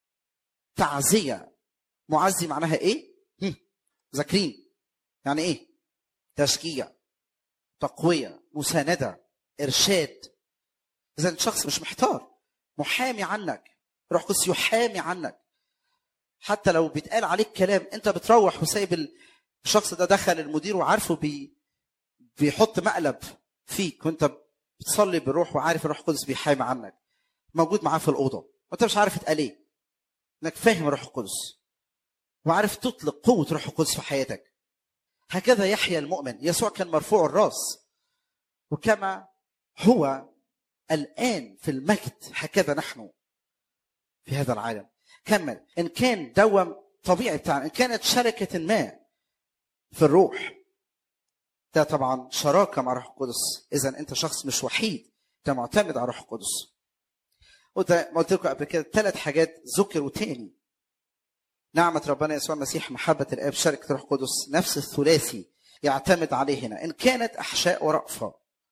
تعزية معزي معناها إيه؟ ذاكرين يعني إيه؟ تشجيع تقوية مساندة إرشاد إذا شخص مش محتار محامي عنك روح قدس يحامي عنك حتى لو بيتقال عليك كلام انت بتروح وسايب الشخص ده دخل المدير وعارفه بي بيحط مقلب فيك وانت بتصلي بالروح وعارف الروح القدس بيحامي عنك موجود معاه في الاوضه وانت مش عارف اتقال ايه انك فاهم الروح القدس وعارف تطلق قوه الروح القدس في حياتك هكذا يحيا المؤمن يسوع كان مرفوع الراس وكما هو الان في المجد هكذا نحن في هذا العالم كمل ان كان دوم طبيعي بتاعنا ان كانت شركه ما في الروح ده طبعا شراكه مع الروح القدس اذا انت شخص مش وحيد انت معتمد على الروح القدس وده ما قلت لكم قبل كده ثلاث حاجات ذكروا تاني نعمة ربنا يسوع المسيح محبة الآب شركة الروح القدس نفس الثلاثي يعتمد عليه هنا إن كانت أحشاء ورأفة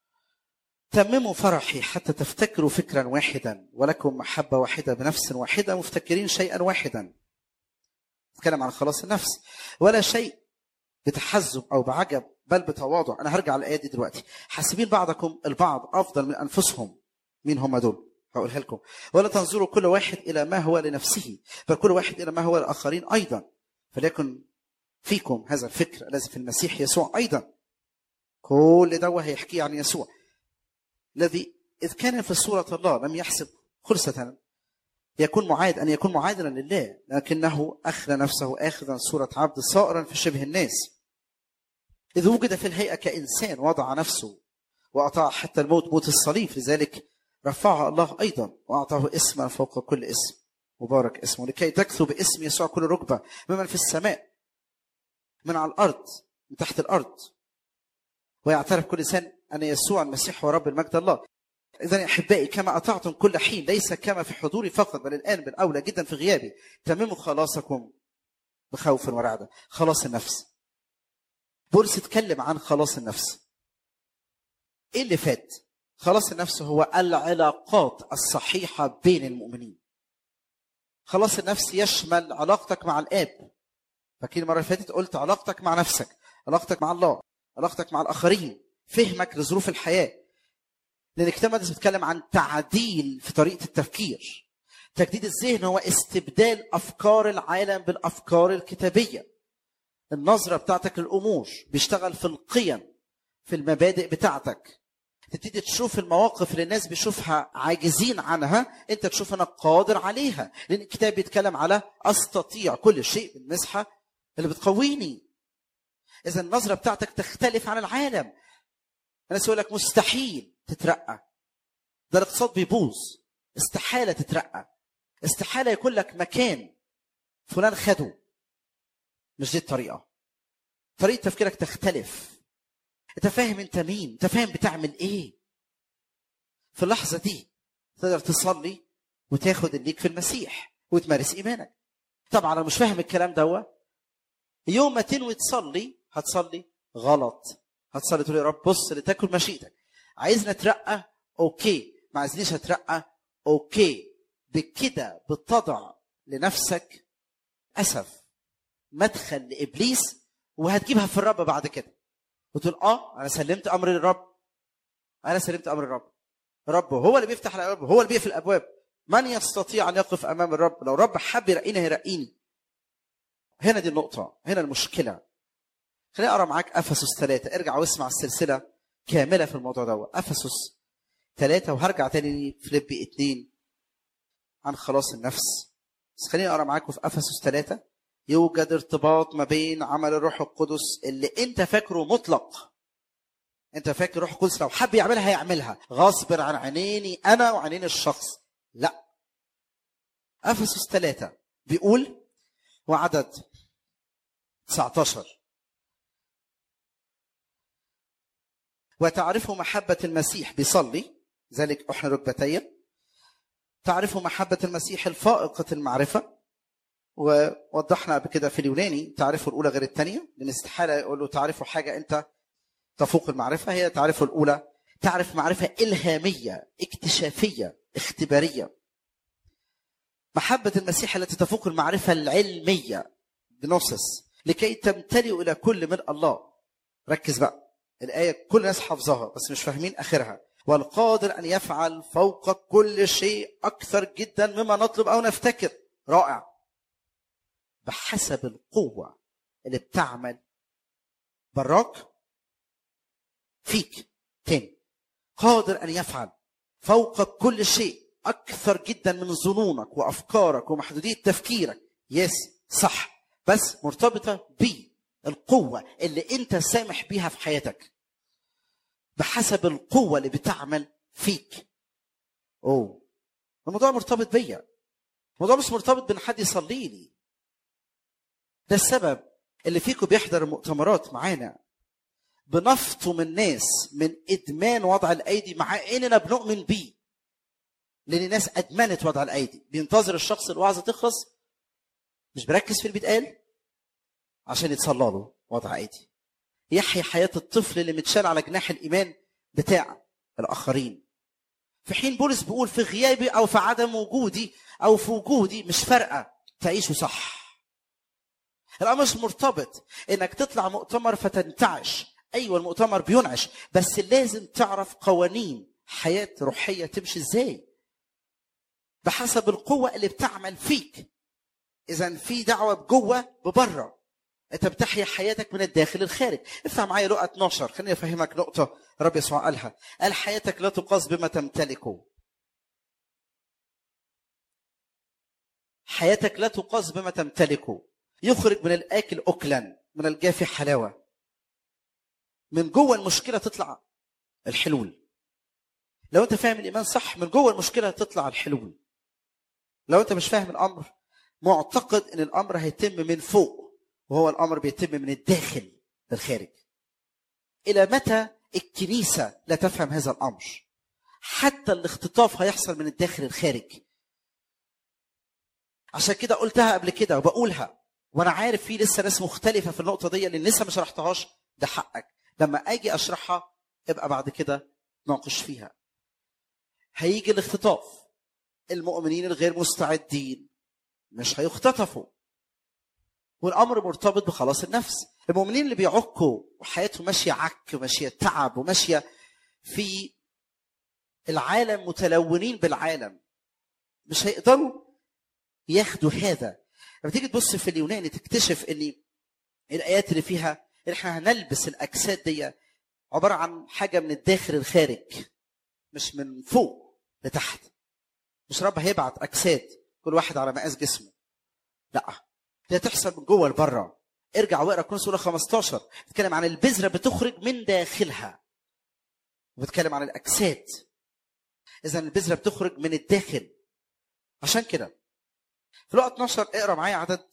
تمموا فرحي حتى تفتكروا فكرا واحدا ولكم محبة واحدة بنفس واحدة مفتكرين شيئا واحدا نتكلم عن خلاص النفس ولا شيء بتحزب أو بعجب بل بتواضع أنا هرجع الآية دي دلوقتي حاسبين بعضكم البعض أفضل من أنفسهم مين هم دول هقولها لكم ولا تنظروا كل واحد إلى ما هو لنفسه بل كل واحد إلى ما هو للآخرين أيضا فليكن فيكم هذا الفكر الذي في المسيح يسوع أيضا كل ده هيحكي عن يسوع الذي إذ كان في صورة الله لم يحسب خلصة يكون معاد أن يكون معادلا لله لكنه أخلى نفسه آخذا صورة عبد صائرا في شبه الناس إذ وجد في الهيئة كإنسان وضع نفسه وأطاع حتى الموت موت الصليب لذلك رفعها الله أيضا وأعطاه اسما فوق كل اسم مبارك اسمه لكي تكثو باسم يسوع كل ركبة ممن في السماء من على الأرض من تحت الأرض ويعترف كل إنسان أن يسوع المسيح هو رب المجد الله إذا يا أحبائي كما أطعتم كل حين ليس كما في حضوري فقط بل الآن بالأولى جدا في غيابي تمموا خلاصكم بخوف ورعدة خلاص النفس بولس اتكلم عن خلاص النفس ايه اللي فات خلاص النفس هو العلاقات الصحيحة بين المؤمنين خلاص النفس يشمل علاقتك مع الآب فاكرين المرة اللي فاتت قلت علاقتك مع نفسك علاقتك مع الله علاقتك مع الآخرين فهمك لظروف الحياة لأن الكتاب المقدس بيتكلم عن تعديل في طريقة التفكير تجديد الذهن هو استبدال أفكار العالم بالأفكار الكتابية النظرة بتاعتك للأمور بيشتغل في القيم في المبادئ بتاعتك تبتدي تشوف المواقف اللي الناس بيشوفها عاجزين عنها انت تشوف انا قادر عليها لان الكتاب بيتكلم على استطيع كل شيء بالمسحه اللي بتقويني اذا النظره بتاعتك تختلف عن العالم الناس يقول لك مستحيل تترقى ده الاقتصاد بيبوظ استحاله تترقى استحاله يكون لك مكان فلان خده مش دي الطريقه طريقه تفكيرك تختلف انت فاهم انت مين انت فاهم بتعمل ايه في اللحظه دي تقدر تصلي وتاخد الليك في المسيح وتمارس ايمانك طبعا انا مش فاهم الكلام دوا يوم ما تنوي تصلي هتصلي غلط هتصلي تقول يا رب بص لتاكل مشيئتك عايزني اترقى اوكي ما عايزنيش اترقى اوكي بكده بتضع لنفسك اسف مدخل لابليس وهتجيبها في الرب بعد كده وتقول اه انا سلمت امر للرب انا سلمت امر الرب الرب هو اللي بيفتح الابواب هو اللي بيقفل الابواب من يستطيع ان يقف امام الرب لو الرب حب يرقيني هيرقيني هنا دي النقطه هنا المشكله خليني اقرا معاك افسس ثلاثة ارجع واسمع السلسله كامله في الموضوع ده افسس ثلاثة وهرجع تاني فيليبي اثنين عن خلاص النفس بس خليني اقرا معاكم في افسس ثلاثة يوجد ارتباط ما بين عمل الروح القدس اللي انت فاكره مطلق انت فاكر الروح القدس لو حب يعملها هيعملها غصب عن عينيني انا وعينين الشخص لا افسس ثلاثة بيقول وعدد 19 وتعرفوا محبة المسيح بيصلي ذلك احنا ركبتي تعرفوا محبة المسيح الفائقة المعرفة ووضحنا قبل كده في اليوناني تعرفه الاولى غير الثانيه لان استحاله يقول له تعرفوا حاجه انت تفوق المعرفه هي تعرفه الاولى تعرف معرفه الهاميه اكتشافيه اختباريه محبه المسيح التي تفوق المعرفه العلميه بنوسس لكي تمتلئوا الى كل من الله ركز بقى الايه كل الناس حافظاها بس مش فاهمين اخرها والقادر ان يفعل فوق كل شيء اكثر جدا مما نطلب او نفتكر رائع بحسب القوة اللي بتعمل براك فيك تاني قادر أن يفعل فوق كل شيء أكثر جدا من ظنونك وأفكارك ومحدودية تفكيرك يس صح بس مرتبطة بالقوة اللي أنت سامح بيها في حياتك بحسب القوة اللي بتعمل فيك أوه الموضوع مرتبط بيا الموضوع مش مرتبط بان حد يصلي لي ده السبب اللي فيكم بيحضر المؤتمرات معانا بنفطم الناس من ادمان وضع الايدي مع اننا بنؤمن بيه لان الناس ادمنت وضع الايدي بينتظر الشخص الوعظه تخلص مش بركز في اللي بيتقال عشان يتصلى له وضع ايدي يحيي حياه الطفل اللي متشال على جناح الايمان بتاع الاخرين في حين بولس بيقول في غيابي او في عدم وجودي او في وجودي مش فارقه تعيشوا صح الامر مش مرتبط انك تطلع مؤتمر فتنتعش ايوه المؤتمر بينعش بس لازم تعرف قوانين حياه روحيه تمشي ازاي بحسب القوه اللي بتعمل فيك اذا في دعوه بجوه ببره انت بتحيا حياتك من الداخل للخارج افتح معايا لقى 12 خليني افهمك نقطه رب يسوع قالها قال حياتك لا تقاس بما تمتلكه حياتك لا تقاس بما تمتلكه يخرج من الاكل اكلا من الجافي حلاوه من جوه المشكله تطلع الحلول لو انت فاهم الايمان صح من جوه المشكله تطلع الحلول لو انت مش فاهم الامر معتقد ان الامر هيتم من فوق وهو الامر بيتم من الداخل للخارج الى متى الكنيسه لا تفهم هذا الامر حتى الاختطاف هيحصل من الداخل للخارج عشان كده قلتها قبل كده وبقولها وانا عارف في لسه ناس مختلفه في النقطه دي اللي لسه ما شرحتهاش ده حقك لما اجي اشرحها ابقى بعد كده ناقش فيها هيجي الاختطاف المؤمنين الغير مستعدين مش هيختطفوا والامر مرتبط بخلاص النفس المؤمنين اللي بيعكوا وحياتهم ماشيه عك وماشيه تعب وماشيه في العالم متلونين بالعالم مش هيقدروا ياخدوا هذا لما تيجي تبص في اليوناني تكتشف ان الايات اللي فيها ان احنا هنلبس الاجساد دي عباره عن حاجه من الداخل الخارج مش من فوق لتحت مش رب هيبعت اجساد كل واحد على مقاس جسمه لا دي تحصل من جوه لبره ارجع واقرا كورنثوس سوره 15 بتتكلم عن البذره بتخرج من داخلها وبتتكلم عن الاجساد اذا البذره بتخرج من الداخل عشان كده في لقا 12 اقرا معايا عدد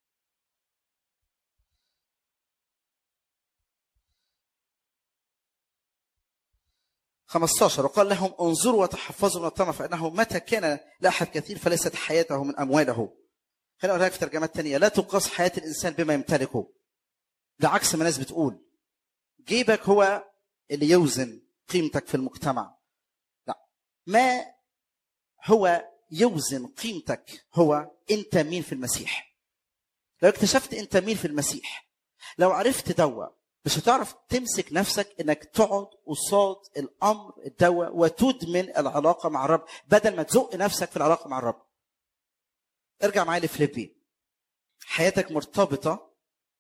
خمستاشر وقال لهم انظروا وتحفظوا من الطمع فانه متى كان لاحد كثير فليست حياته من امواله خليني اقول لك في ترجمات تانية لا تقاس حياه الانسان بما يمتلكه ده عكس ما الناس بتقول جيبك هو اللي يوزن قيمتك في المجتمع لا ما هو يوزن قيمتك هو انت مين في المسيح لو اكتشفت انت مين في المسيح لو عرفت دوا مش هتعرف تمسك نفسك انك تقعد قصاد الامر الدوا وتدمن العلاقه مع الرب بدل ما تزق نفسك في العلاقه مع الرب ارجع معايا لفليبي حياتك مرتبطه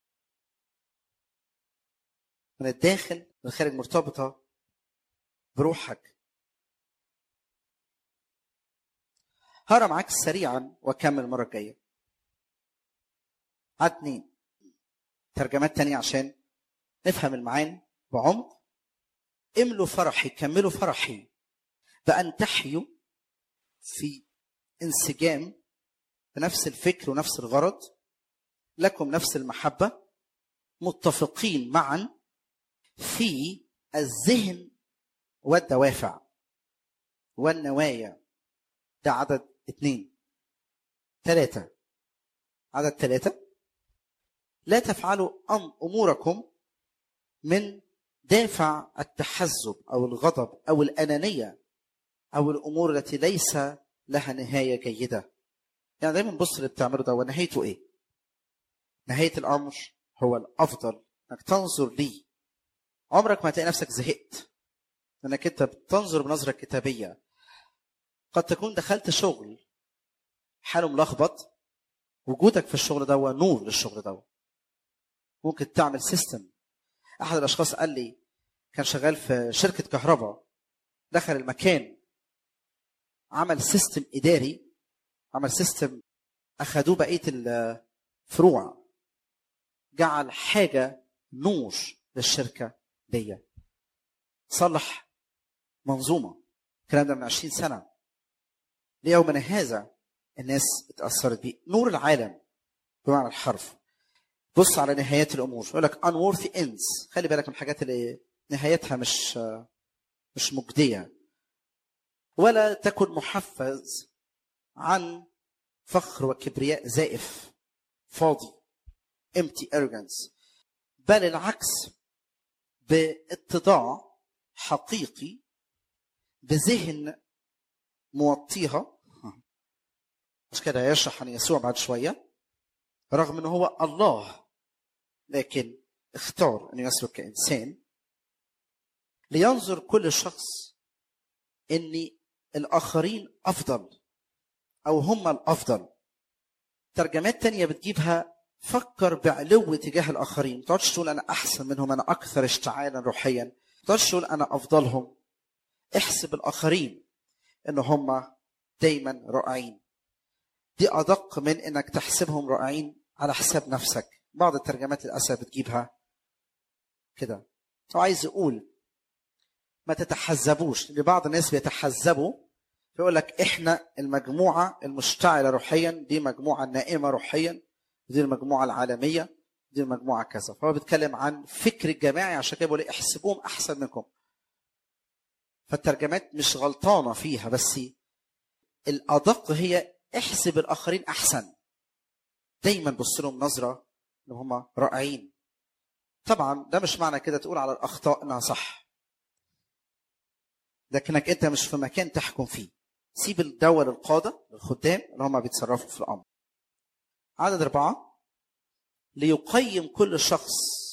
من الداخل للخارج مرتبطه بروحك هقرا معاك سريعا واكمل المره الجايه عدد اتنين ترجمات تانية عشان نفهم المعاني بعمق املوا فرحي كملوا فرحي بأن تحيوا في انسجام بنفس الفكر ونفس الغرض لكم نفس المحبة متفقين معا في الذهن والدوافع والنوايا ده عدد اثنين ثلاثة عدد ثلاثة لا تفعلوا أم أموركم من دافع التحزب أو الغضب أو الأنانية أو الأمور التي ليس لها نهاية جيدة يعني دايما بص اللي بتعمله ده ونهايته إيه نهاية الأمر هو الأفضل إنك تنظر ليه عمرك ما تلاقي نفسك زهقت لأنك أنت بتنظر بنظرة كتابية قد تكون دخلت شغل حاله ملخبط وجودك في الشغل ده نور للشغل ده ممكن تعمل سيستم احد الاشخاص قال لي كان شغال في شركه كهرباء دخل المكان عمل سيستم اداري عمل سيستم اخذوه بقيه الفروع جعل حاجه نور للشركه دي صلح منظومه الكلام ده من 20 سنه ليومنا هذا الناس اتاثرت بيه نور العالم بمعنى الحرف بص على نهايات الامور يقول لك unworthy ends خلي بالك من الحاجات اللي نهايتها مش مش مجديه ولا تكن محفز عن فخر وكبرياء زائف فاضي empty arrogance بل العكس باتضاع حقيقي بذهن موطيها مش كده يشرح عن يسوع بعد شويه رغم انه هو الله لكن اختار انه يسلك كانسان لينظر كل شخص ان الاخرين افضل او هم الافضل ترجمات تانية بتجيبها فكر بعلو تجاه الاخرين ما تقعدش تقول انا احسن منهم انا اكثر اشتعالا روحيا ما تقعدش تقول انا افضلهم احسب الاخرين ان هم دايما رائعين دي ادق من انك تحسبهم رائعين على حساب نفسك بعض الترجمات للاسف بتجيبها كده هو عايز يقول ما تتحزبوش لان بعض الناس بيتحزبوا فيقول لك احنا المجموعه المشتعله روحيا دي مجموعه نائمه روحيا دي المجموعه العالميه دي المجموعه كذا فهو بيتكلم عن فكر الجماعي عشان كده بيقول إيه؟ احسبوهم احسن منكم فالترجمات مش غلطانه فيها بس الادق هي احسب الاخرين احسن دايما بص لهم نظره ان هم رائعين طبعا ده مش معنى كده تقول على الاخطاء انها صح لكنك انت مش في مكان تحكم فيه سيب الدواء للقاده للخدام اللي هم بيتصرفوا في الامر عدد اربعه ليقيم كل شخص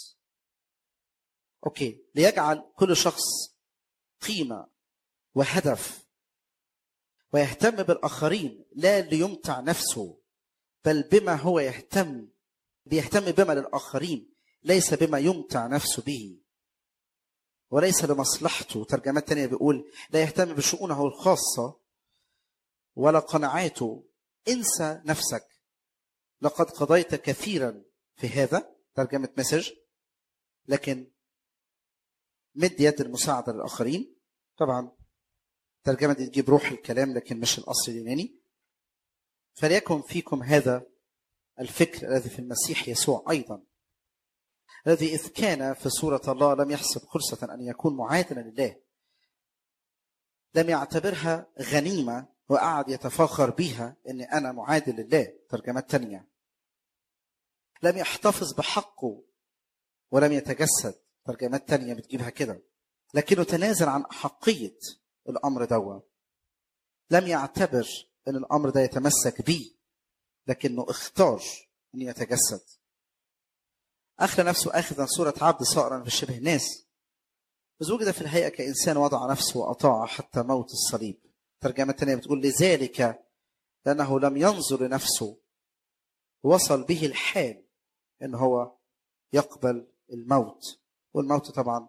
اوكي ليجعل كل شخص قيمه وهدف ويهتم بالاخرين لا ليمتع نفسه بل بما هو يهتم بيهتم بما للاخرين ليس بما يمتع نفسه به وليس لمصلحته ترجمات تانية بيقول لا يهتم بشؤونه الخاصة ولا قناعاته انسى نفسك لقد قضيت كثيرا في هذا ترجمة مسج لكن مد يد المساعدة للآخرين طبعا الترجمة دي تجيب روح الكلام لكن مش الأصل اليوناني فليكن فيكم هذا الفكر الذي في المسيح يسوع أيضا الذي إذ كان في صورة الله لم يحسب خلصة أن يكون معادلا لله لم يعتبرها غنيمة وقعد يتفاخر بها أن أنا معادل لله ترجمات تانية لم يحتفظ بحقه ولم يتجسد ترجمات تانية بتجيبها كده لكنه تنازل عن أحقية الأمر دوا لم يعتبر أن الأمر ده يتمسك به لكنه اختار أن يتجسد أخلى نفسه آخذا صورة عبد صائرا في شبه الناس إذ وجد في الهيئة كإنسان وضع نفسه وأطاع حتى موت الصليب ترجمة تانية بتقول لذلك لأنه لم ينظر لنفسه وصل به الحال إن هو يقبل الموت والموت طبعا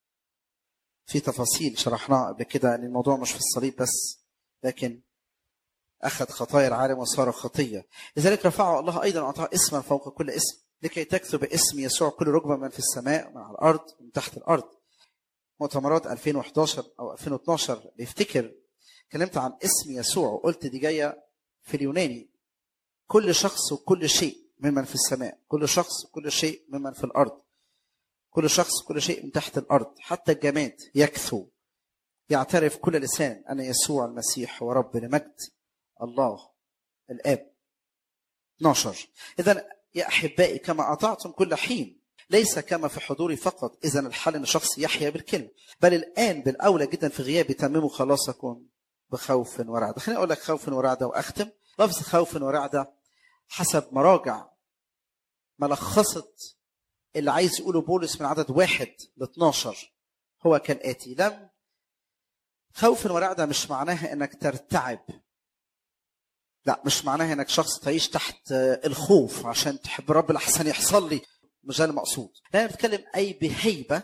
في تفاصيل شرحناها قبل كده ان الموضوع مش في الصليب بس لكن اخذ خطايا العالم وصار خطيه لذلك رفعه الله ايضا واعطاه اسما فوق كل اسم لكي تكتب اسم يسوع كل ركبه من في السماء ومن على الارض ومن تحت الارض مؤتمرات 2011 او 2012 بيفتكر اتكلمت عن اسم يسوع وقلت دي جايه في اليوناني كل شخص وكل شيء ممن في السماء كل شخص وكل شيء ممن في الارض كل شخص كل شيء من تحت الارض حتى الجماد يكثو يعترف كل لسان ان يسوع المسيح هو رب لمجد الله الاب 12 اذا يا احبائي كما اطعتم كل حين ليس كما في حضوري فقط اذا الحل ان الشخص يحيا بالكلمه بل الان بالاولى جدا في غيابي تمموا خلاصكم بخوف ورعده خليني اقول لك خوف ورعده واختم لفظ خوف ورعده حسب مراجع ملخصت اللي عايز يقوله بولس من عدد واحد ل 12 هو كالاتي لم خوف ورعده مش معناها انك ترتعب لا مش معناها انك شخص تعيش تحت الخوف عشان تحب رب الاحسن يحصل لي مش ده المقصود لا بتكلم اي بهيبه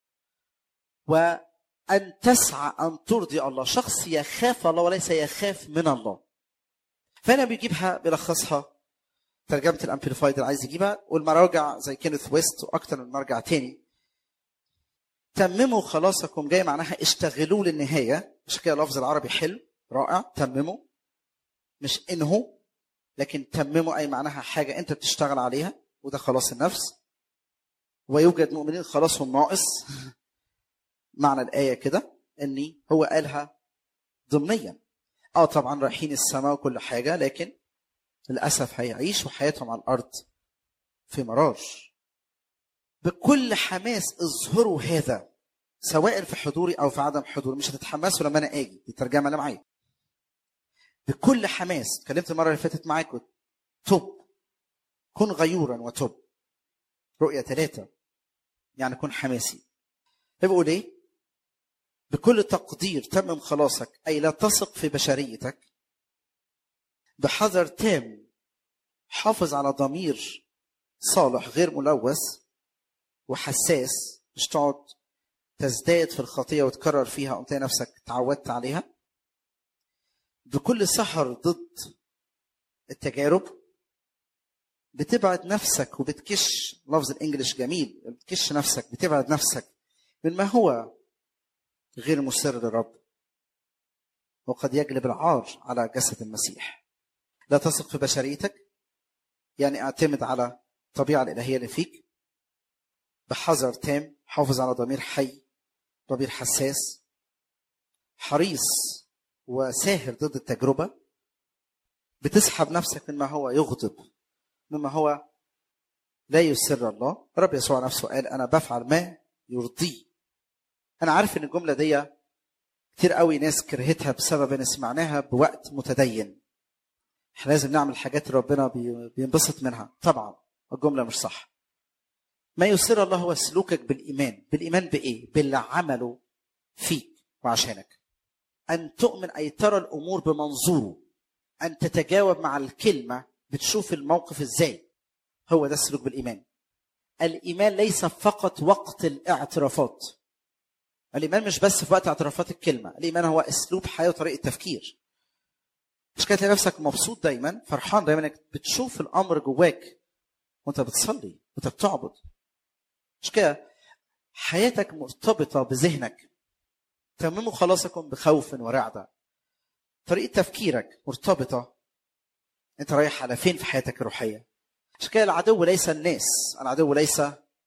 وان تسعى ان ترضي الله شخص يخاف الله وليس يخاف من الله فانا بيجيبها بيلخصها ترجمه الامبليفايد اللي عايز يجيبها والمراجع زي كينيث ويست واكتر من مرجع تاني تمموا خلاصكم جاي معناها اشتغلوا للنهايه مش كده اللفظ العربي حلو رائع تمموا مش انهوا لكن تمموا اي معناها حاجه انت بتشتغل عليها وده خلاص النفس ويوجد مؤمنين خلاصهم ناقص معنى الايه كده اني هو قالها ضمنيا اه طبعا رايحين السماء وكل حاجه لكن للاسف هيعيشوا حياتهم على الارض في مرار بكل حماس اظهروا هذا سواء في حضوري او في عدم حضوري مش هتتحمسوا لما انا اجي دي الترجمه اللي معايا بكل حماس اتكلمت المره اللي فاتت معاكم تب كن غيورا وتب رؤية ثلاثة يعني كن حماسي بيقول ايه بكل تقدير تمم خلاصك اي لا تثق في بشريتك بحذر تام حافظ على ضمير صالح غير ملوث وحساس مش تقعد تزداد في الخطيه وتكرر فيها وتلاقي نفسك تعودت عليها بكل سهر ضد التجارب بتبعد نفسك وبتكش لفظ الانجليش جميل بتكش نفسك بتبعد نفسك من ما هو غير مسر للرب وقد يجلب العار على جسد المسيح لا تثق في بشريتك يعني اعتمد على الطبيعة الإلهية اللي فيك بحذر تام حافظ على ضمير حي ضمير حساس حريص وساهر ضد التجربة بتسحب نفسك مما هو يغضب مما هو لا يسر الله رب يسوع نفسه قال أنا بفعل ما يرضيه أنا عارف إن الجملة دي كتير قوي ناس كرهتها بسبب إن سمعناها بوقت متدين احنا لازم نعمل حاجات ربنا بينبسط منها طبعا الجمله مش صح ما يسر الله هو سلوكك بالايمان بالايمان بايه باللي عمله فيك وعشانك ان تؤمن اي ترى الامور بمنظوره ان تتجاوب مع الكلمه بتشوف الموقف ازاي هو ده السلوك بالايمان الايمان ليس فقط وقت الاعترافات الايمان مش بس في وقت اعترافات الكلمه الايمان هو اسلوب حياه وطريقه تفكير مش كده تلاقي نفسك مبسوط دايما فرحان دايما انك بتشوف الامر جواك وانت بتصلي وانت بتعبد مش كده حياتك مرتبطه بذهنك تمموا خلاصكم بخوف ورعده طريقه تفكيرك مرتبطه انت رايح على فين في حياتك الروحيه مش كده العدو ليس الناس العدو ليس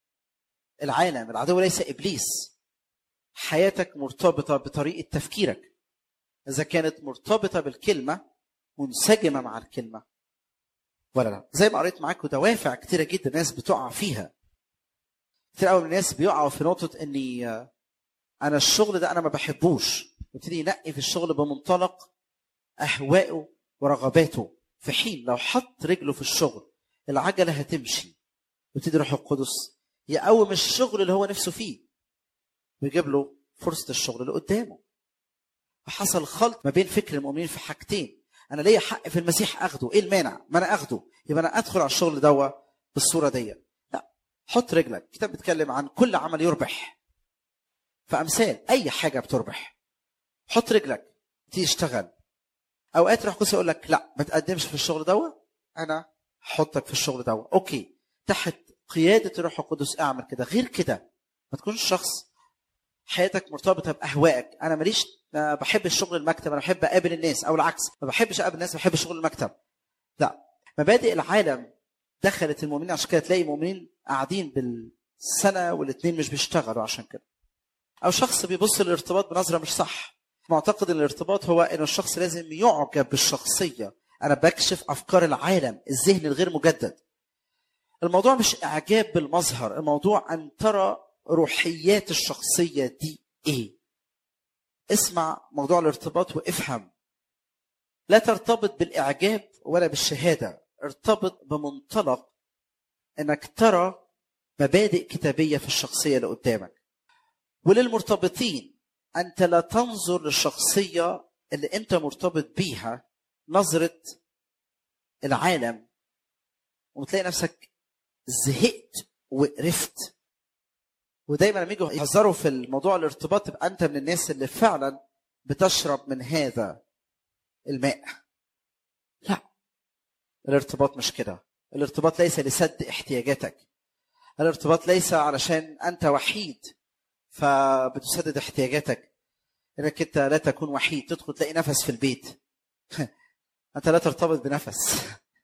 العالم العدو ليس ابليس حياتك مرتبطه بطريقه تفكيرك اذا كانت مرتبطه بالكلمه منسجمه مع الكلمه ولا لا زي ما قريت معاكم دوافع كتيره جدا ناس بتقع فيها كتير قوي من الناس بيقعوا في نقطه اني انا الشغل ده انا ما بحبوش يبتدي ينقي في الشغل بمنطلق اهوائه ورغباته في حين لو حط رجله في الشغل العجله هتمشي يبتدي روح القدس يقوم الشغل اللي هو نفسه فيه ويجيب له فرصه الشغل اللي قدامه فحصل خلط ما بين فكر المؤمنين في حاجتين انا ليا حق في المسيح اخده ايه المانع ما انا اخده يبقى انا ادخل على الشغل دوا بالصوره دي لا حط رجلك الكتاب بيتكلم عن كل عمل يربح فامثال اي حاجه بتربح حط رجلك تيجي تشتغل اوقات روح قدس يقول لك لا ما تقدمش في الشغل دوا انا هحطك في الشغل دوا اوكي تحت قياده الروح القدس اعمل كده غير كده ما تكونش شخص حياتك مرتبطه باهوائك انا ماليش ما بحبش شغل المكتب انا بحب اقابل الناس او العكس ما بحبش اقابل الناس بحب شغل المكتب لا مبادئ العالم دخلت المؤمنين عشان كده تلاقي مؤمنين قاعدين بالسنه والاثنين مش بيشتغلوا عشان كده او شخص بيبص للارتباط بنظره مش صح معتقد ان الارتباط هو ان الشخص لازم يعجب بالشخصيه انا بكشف افكار العالم الذهن الغير مجدد الموضوع مش اعجاب بالمظهر الموضوع ان ترى روحيات الشخصيه دي ايه اسمع موضوع الارتباط وافهم لا ترتبط بالاعجاب ولا بالشهاده ارتبط بمنطلق انك ترى مبادئ كتابيه في الشخصيه اللي قدامك وللمرتبطين انت لا تنظر للشخصيه اللي انت مرتبط بيها نظره العالم وتلاقي نفسك زهقت وقرفت ودايما لما يجوا يهزروا في الموضوع الارتباط تبقى انت من الناس اللي فعلا بتشرب من هذا الماء لا الارتباط مش كده الارتباط ليس لسد احتياجاتك الارتباط ليس علشان انت وحيد فبتسدد احتياجاتك انك انت لا تكون وحيد تدخل تلاقي نفس في البيت انت لا ترتبط بنفس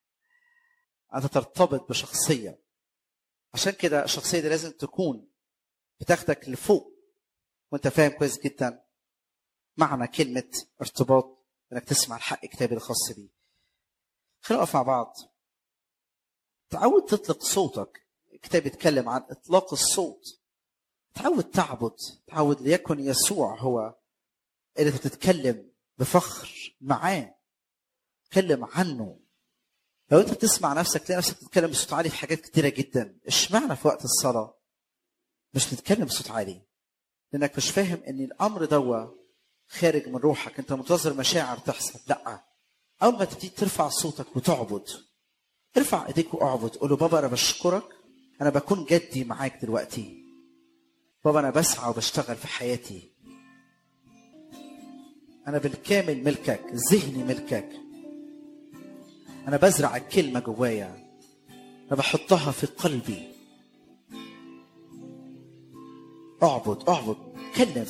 انت ترتبط بشخصيه عشان كده الشخصيه دي لازم تكون بتاخدك لفوق وانت فاهم كويس جدا معنى كلمه ارتباط انك تسمع الحق كتابي الخاص بيه خلينا نقف مع بعض تعود تطلق صوتك الكتاب يتكلم عن اطلاق الصوت تعود تعبد تعود ليكن يسوع هو اللي انت بتتكلم بفخر معاه تكلم عنه لو انت بتسمع نفسك تلاقي نفسك بتتكلم بصوت عالي في حاجات كتيره جدا اشمعنى في وقت الصلاه مش بتتكلم بصوت عالي لانك مش فاهم ان الامر دوا خارج من روحك انت منتظر مشاعر تحصل لا اول ما تبتدي ترفع صوتك وتعبد ارفع ايديك واعبد قول له بابا انا بشكرك انا بكون جدي معاك دلوقتي بابا انا بسعى وبشتغل في حياتي انا بالكامل ملكك ذهني ملكك انا بزرع الكلمه جوايا انا بحطها في قلبي اعبد اعبد كلم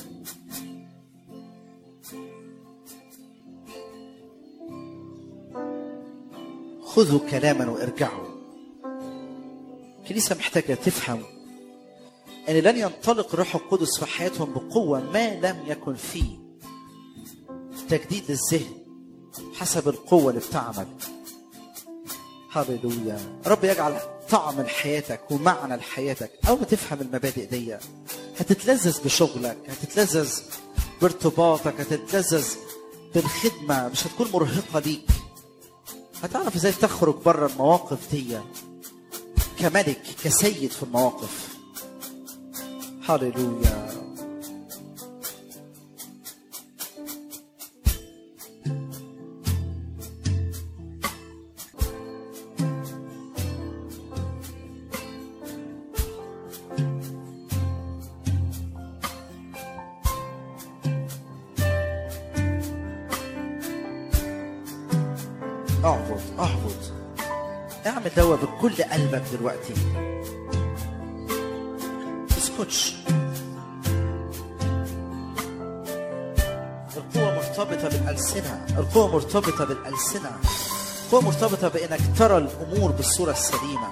خذوا كلاما وارجعوا الكنيسة محتاجة تفهم أن لن ينطلق الروح القدس في حياتهم بقوة ما لم يكن فيه تجديد الذهن حسب القوة اللي بتعمل هللويا رب يجعل طعم لحياتك ومعنى لحياتك أول ما تفهم المبادئ دي هتتلذذ بشغلك هتتلذذ بارتباطك هتتلذذ بالخدمة مش هتكون مرهقة ليك هتعرف ازاي تخرج بره المواقف دي كملك كسيد في المواقف هللويا اعبد اعبد اعمل دوا بكل قلبك دلوقتي اسكتش القوة مرتبطة بالألسنة القوة مرتبطة بالألسنة القوة مرتبطة بأنك ترى الأمور بالصورة السليمة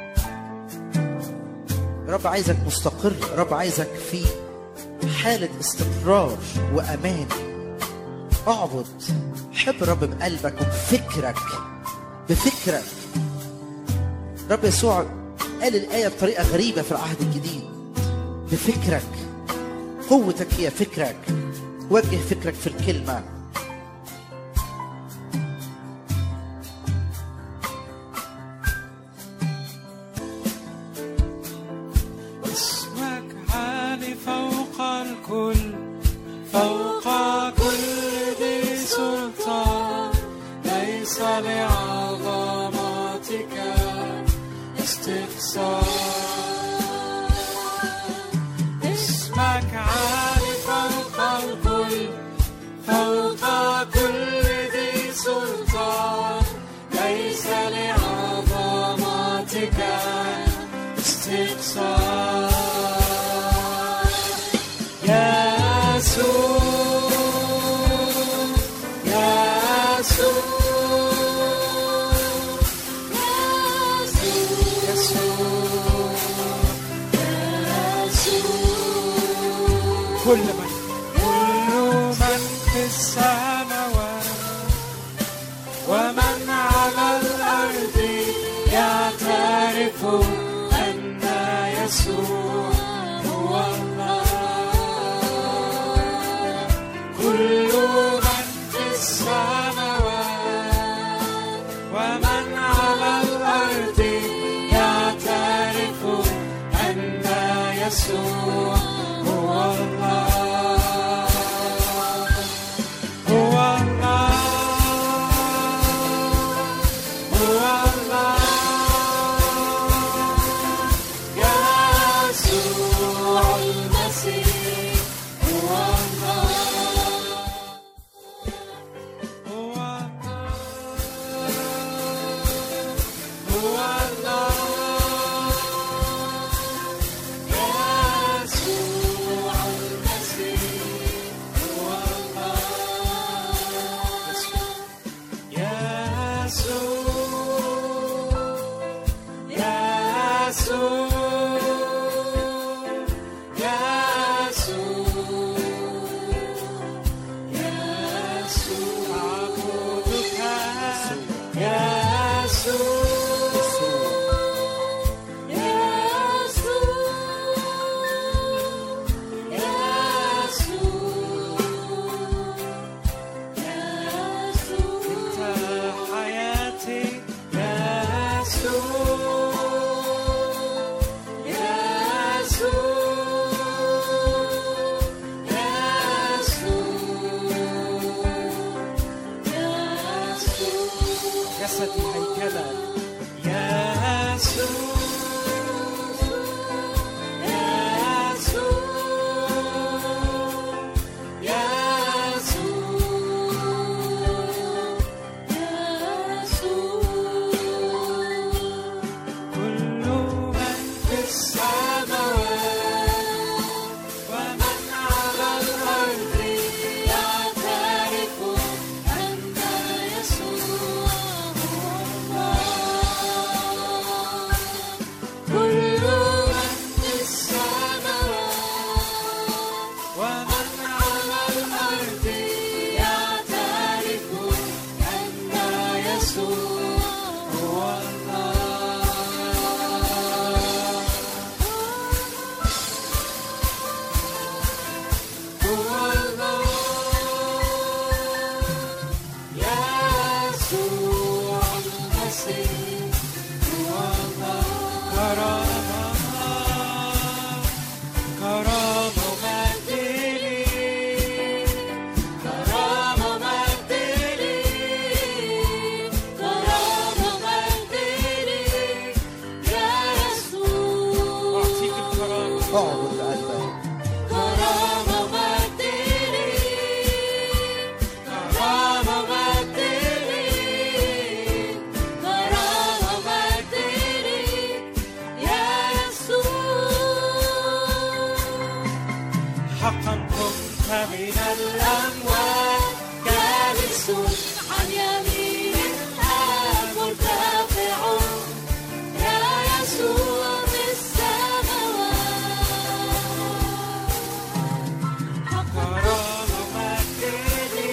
رب عايزك مستقر رب عايزك في حالة استقرار وأمان اعبد حب الرب بقلبك وبفكرك بفكرك رب يسوع قال الآية بطريقة غريبة في العهد الجديد بفكرك قوتك هي فكرك وجه فكرك في الكلمة اسمك عالي فوق الكل فوق كل ذي سلطان ليس لعظمتك استقصاء اسمك عالي فوق الكل فوق كل ذي سلطان ليس لعظمتك استقصاء يسوع يسوع كل من كل من في السماوات ومن على الأرض يعترف أن يسوع هو الله كل من في السماوات ومن على الأرض يعترف أن يسوع هو الله هو الله هو الله يسوع المسيح هو الله هو الله هو الله يسوع حقا قمت من الأموات جالس عن يمين الآب مرتفع يا يسوع في السماوات كرامة مجدني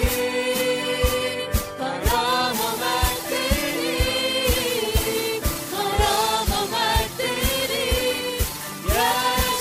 كرامة مجدني كرامة مجدني يا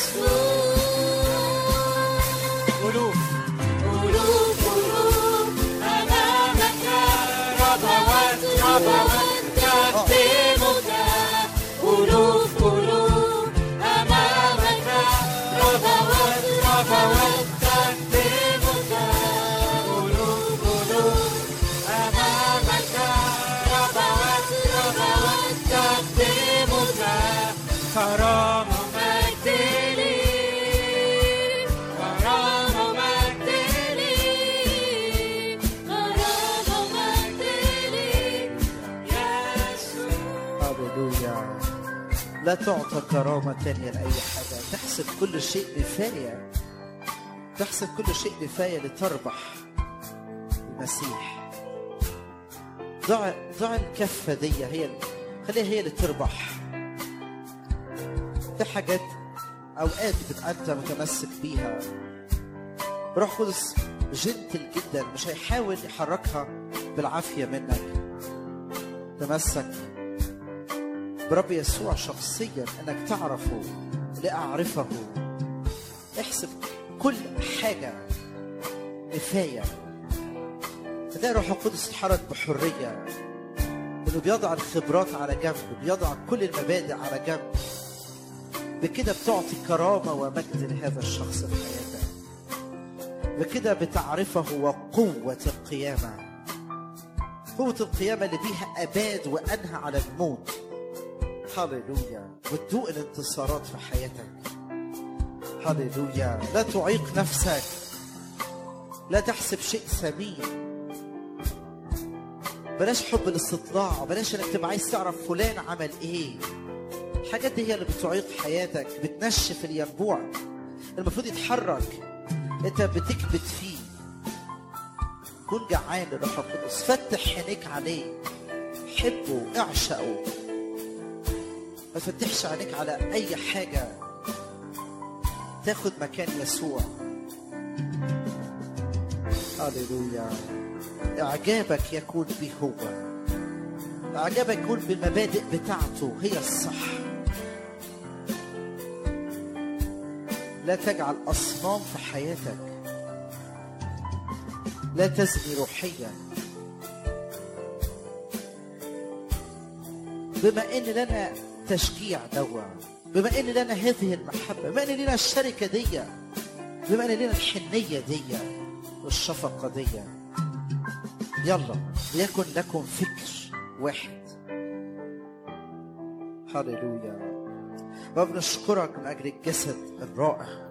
يسوع قلوب قلوب قلوب أمامك ربوات ربوات تقدمك قلوب قلوب أمامك ربوات ربوات تقدمك قلوب قلوب أمامك ربوات ربوات تقدمك كرامة مجد لي كرامة مجد لي كرامة مجد لي يا يسوع هللويا لا تعطى كرامة تانية لأي حاجة تحسب كل شيء نفاية تحسب كل شيء نفاية لتربح المسيح ضع ضع الكفة دي هي خليها هي اللي تربح في حاجات أوقات بتبقى أنت متمسك بيها روح قدس جنتل جدا مش هيحاول يحركها بالعافية منك تمسك برب يسوع شخصيا انك تعرفه لاعرفه احسب كل حاجه نفايه تلاقي روح القدس يتحرك بحريه انه بيضع الخبرات على جنب بيضع كل المبادئ على جنب بكده بتعطي كرامه ومجد لهذا الشخص في حياتك بكده بتعرفه وقوه القيامه قوه القيامه اللي بيها اباد وانهى على الموت هللويا وتدوق الانتصارات في حياتك هللويا لا تعيق نفسك لا تحسب شيء ثمين بلاش حب الاستطلاع بلاش انك تبقى عايز تعرف فلان عمل ايه الحاجات دي هي اللي بتعيق حياتك بتنشف الينبوع المفروض يتحرك انت بتكبت فيه كن جعان للروح القدس فتح عينيك عليه حبه اعشقه ما تفتحش عينيك على اي حاجه تاخد مكان يسوع هللويا اعجابك يكون به هو اعجابك يكون بالمبادئ بتاعته هي الصح لا تجعل اصنام في حياتك لا تزني روحيا بما ان لنا تشجيع دوا بما ان لنا هذه المحبه بما ان لنا الشركه دي بما ان لنا الحنيه دي والشفقه دي يلا ليكن لكم فكر واحد هللويا وبنشكرك من اجل الجسد الرائع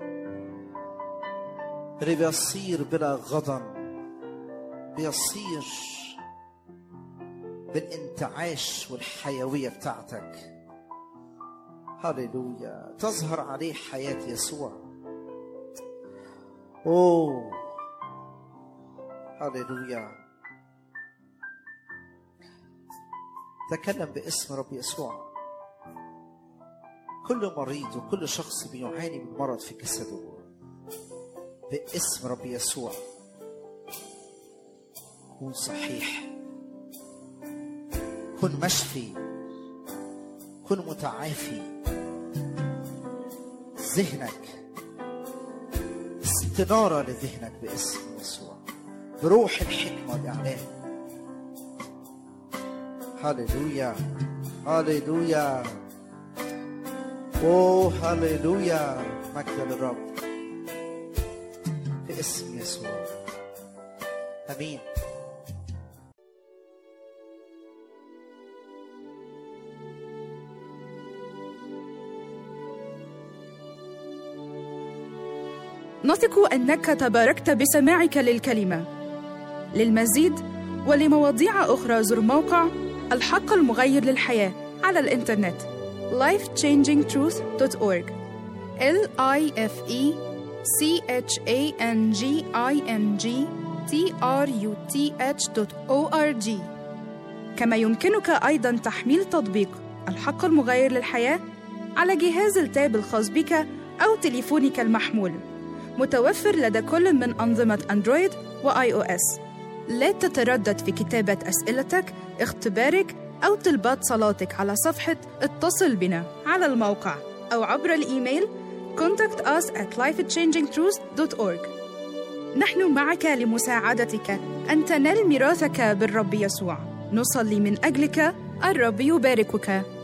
اللي بيصير بلا غضن بيصير بالانتعاش والحيوية بتاعتك هللويا تظهر عليه حياة يسوع أوه هللويا تكلم باسم رب يسوع كل مريض وكل شخص بيعاني من مرض في جسده باسم رب يسوع كن صحيح كن مشفي كن متعافي ذهنك استنارة لذهنك باسم يسوع بروح الحكمة والإعلان هللويا هللويا اوه هللويا مجد للرب باسم يسوع امين نثق انك تباركت بسماعك للكلمه للمزيد ولمواضيع اخرى زر موقع الحق المغير للحياه على الانترنت lifechangingtruth.org l i f e C H A N G I N G T R U T H O R G كما يمكنك أيضا تحميل تطبيق الحق المغير للحياة على جهاز التاب الخاص بك أو تليفونك المحمول متوفر لدى كل من أنظمة أندرويد وآي أو إس لا تتردد في كتابة أسئلتك اختبارك أو طلبات صلاتك على صفحة اتصل بنا على الموقع أو عبر الإيميل contact us at lifechangingtruth.org نحن معك لمساعدتك أن تنال ميراثك بالرب يسوع نصلي من أجلك الرب يباركك